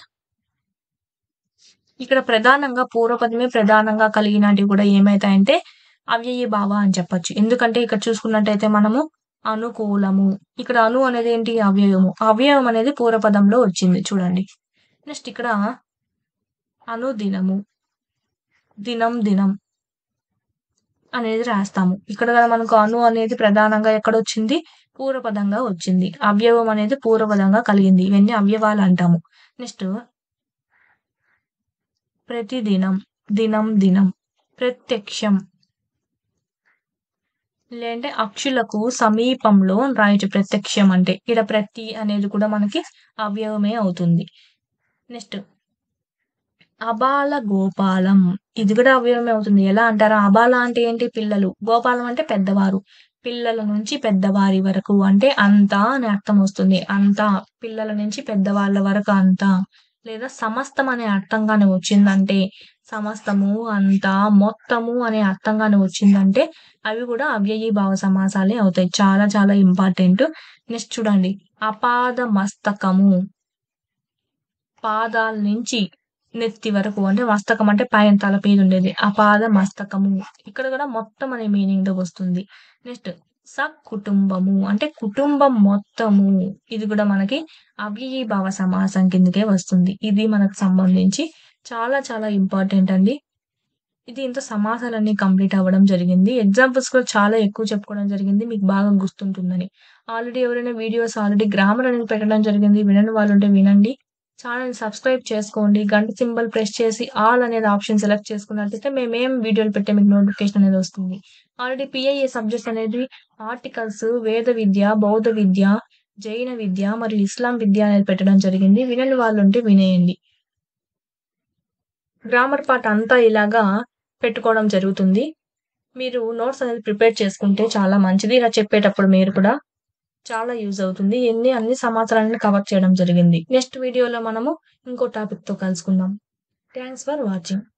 ఇక్కడ ప్రధానంగా పూర్వపదమే ప్రధానంగా కలిగినటివి కూడా ఏమైతాయంటే అవ్యయ భావ అని చెప్పొచ్చు ఎందుకంటే ఇక్కడ చూసుకున్నట్టయితే మనము అనుకూలము ఇక్కడ అను అనేది ఏంటి అవ్యయము అవ్యయం అనేది పూర్వపదంలో వచ్చింది చూడండి నెక్స్ట్ ఇక్కడ అనుదినము దినం దినం అనేది రాస్తాము ఇక్కడ కదా మనకు అను అనేది ప్రధానంగా ఎక్కడ వచ్చింది పూర్వపదంగా వచ్చింది అవయవం అనేది పూర్వపదంగా కలిగింది ఇవన్నీ అవయవాలు అంటాము నెక్స్ట్ ప్రతిదినం దినం దినం ప్రత్యక్షం లేదంటే అక్షులకు సమీపంలో రాయొచ్చు ప్రత్యక్షం అంటే ఇక్కడ ప్రతి అనేది కూడా మనకి అవయవమే అవుతుంది నెక్స్ట్ అబాల గోపాలం ఇది కూడా అవయవమే అవుతుంది ఎలా అంటారా అబాల అంటే ఏంటి పిల్లలు గోపాలం అంటే పెద్దవారు పిల్లల నుంచి పెద్దవారి వరకు అంటే అంతా అని అర్థం వస్తుంది అంతా పిల్లల నుంచి పెద్దవాళ్ళ వరకు అంతా లేదా సమస్తం అనే అర్థంగానే వచ్చిందంటే సమస్తము అంతా మొత్తము అనే అర్థంగానే వచ్చిందంటే అవి కూడా అవ్యయీ భావ సమాసాలే అవుతాయి చాలా చాలా ఇంపార్టెంట్ నెక్స్ట్ చూడండి అపాద మస్తకము పాదాల నుంచి నెత్తి వరకు అంటే మస్తకం అంటే పైన తల మీద ఉండేది అపాద మస్తకము ఇక్కడ కూడా మొత్తం అనే మీనింగ్ లో వస్తుంది నెక్స్ట్ స కుటుంబము అంటే కుటుంబం మొత్తము ఇది కూడా మనకి అవ్యయీ భావ సమాసం కిందకే వస్తుంది ఇది మనకు సంబంధించి చాలా చాలా ఇంపార్టెంట్ అండి ఇది ఇంత సమాసాలన్నీ కంప్లీట్ అవ్వడం జరిగింది ఎగ్జాంపుల్స్ కూడా చాలా ఎక్కువ చెప్పుకోవడం జరిగింది మీకు బాగా గుర్తుంటుందని ఆల్రెడీ ఎవరైనా వీడియోస్ ఆల్రెడీ గ్రామర్ అనేది పెట్టడం జరిగింది వినని వాళ్ళు ఉంటే వినండి ఛానల్ సబ్స్క్రైబ్ చేసుకోండి గంట సింబల్ ప్రెస్ చేసి ఆల్ అనేది ఆప్షన్ సెలెక్ట్ చేసుకున్నట్లయితే మేము ఏం వీడియోలు పెట్టే మీకు నోటిఫికేషన్ అనేది వస్తుంది ఆల్రెడీ పిఐఏ సబ్జెక్ట్స్ అనేది ఆర్టికల్స్ వేద విద్య బౌద్ధ విద్య జైన విద్య మరియు ఇస్లాం విద్య అనేది పెట్టడం జరిగింది వినని వాళ్ళు ఉంటే వినేయండి గ్రామర్ పార్ట్ అంతా ఇలాగా పెట్టుకోవడం జరుగుతుంది మీరు నోట్స్ అనేది ప్రిపేర్ చేసుకుంటే చాలా మంచిది ఇలా చెప్పేటప్పుడు మీరు కూడా చాలా యూజ్ అవుతుంది ఎన్ని అన్ని సమాచారాన్ని కవర్ చేయడం జరిగింది నెక్స్ట్ వీడియోలో మనము ఇంకో టాపిక్ తో కలుసుకుందాం థ్యాంక్స్ ఫర్ వాచింగ్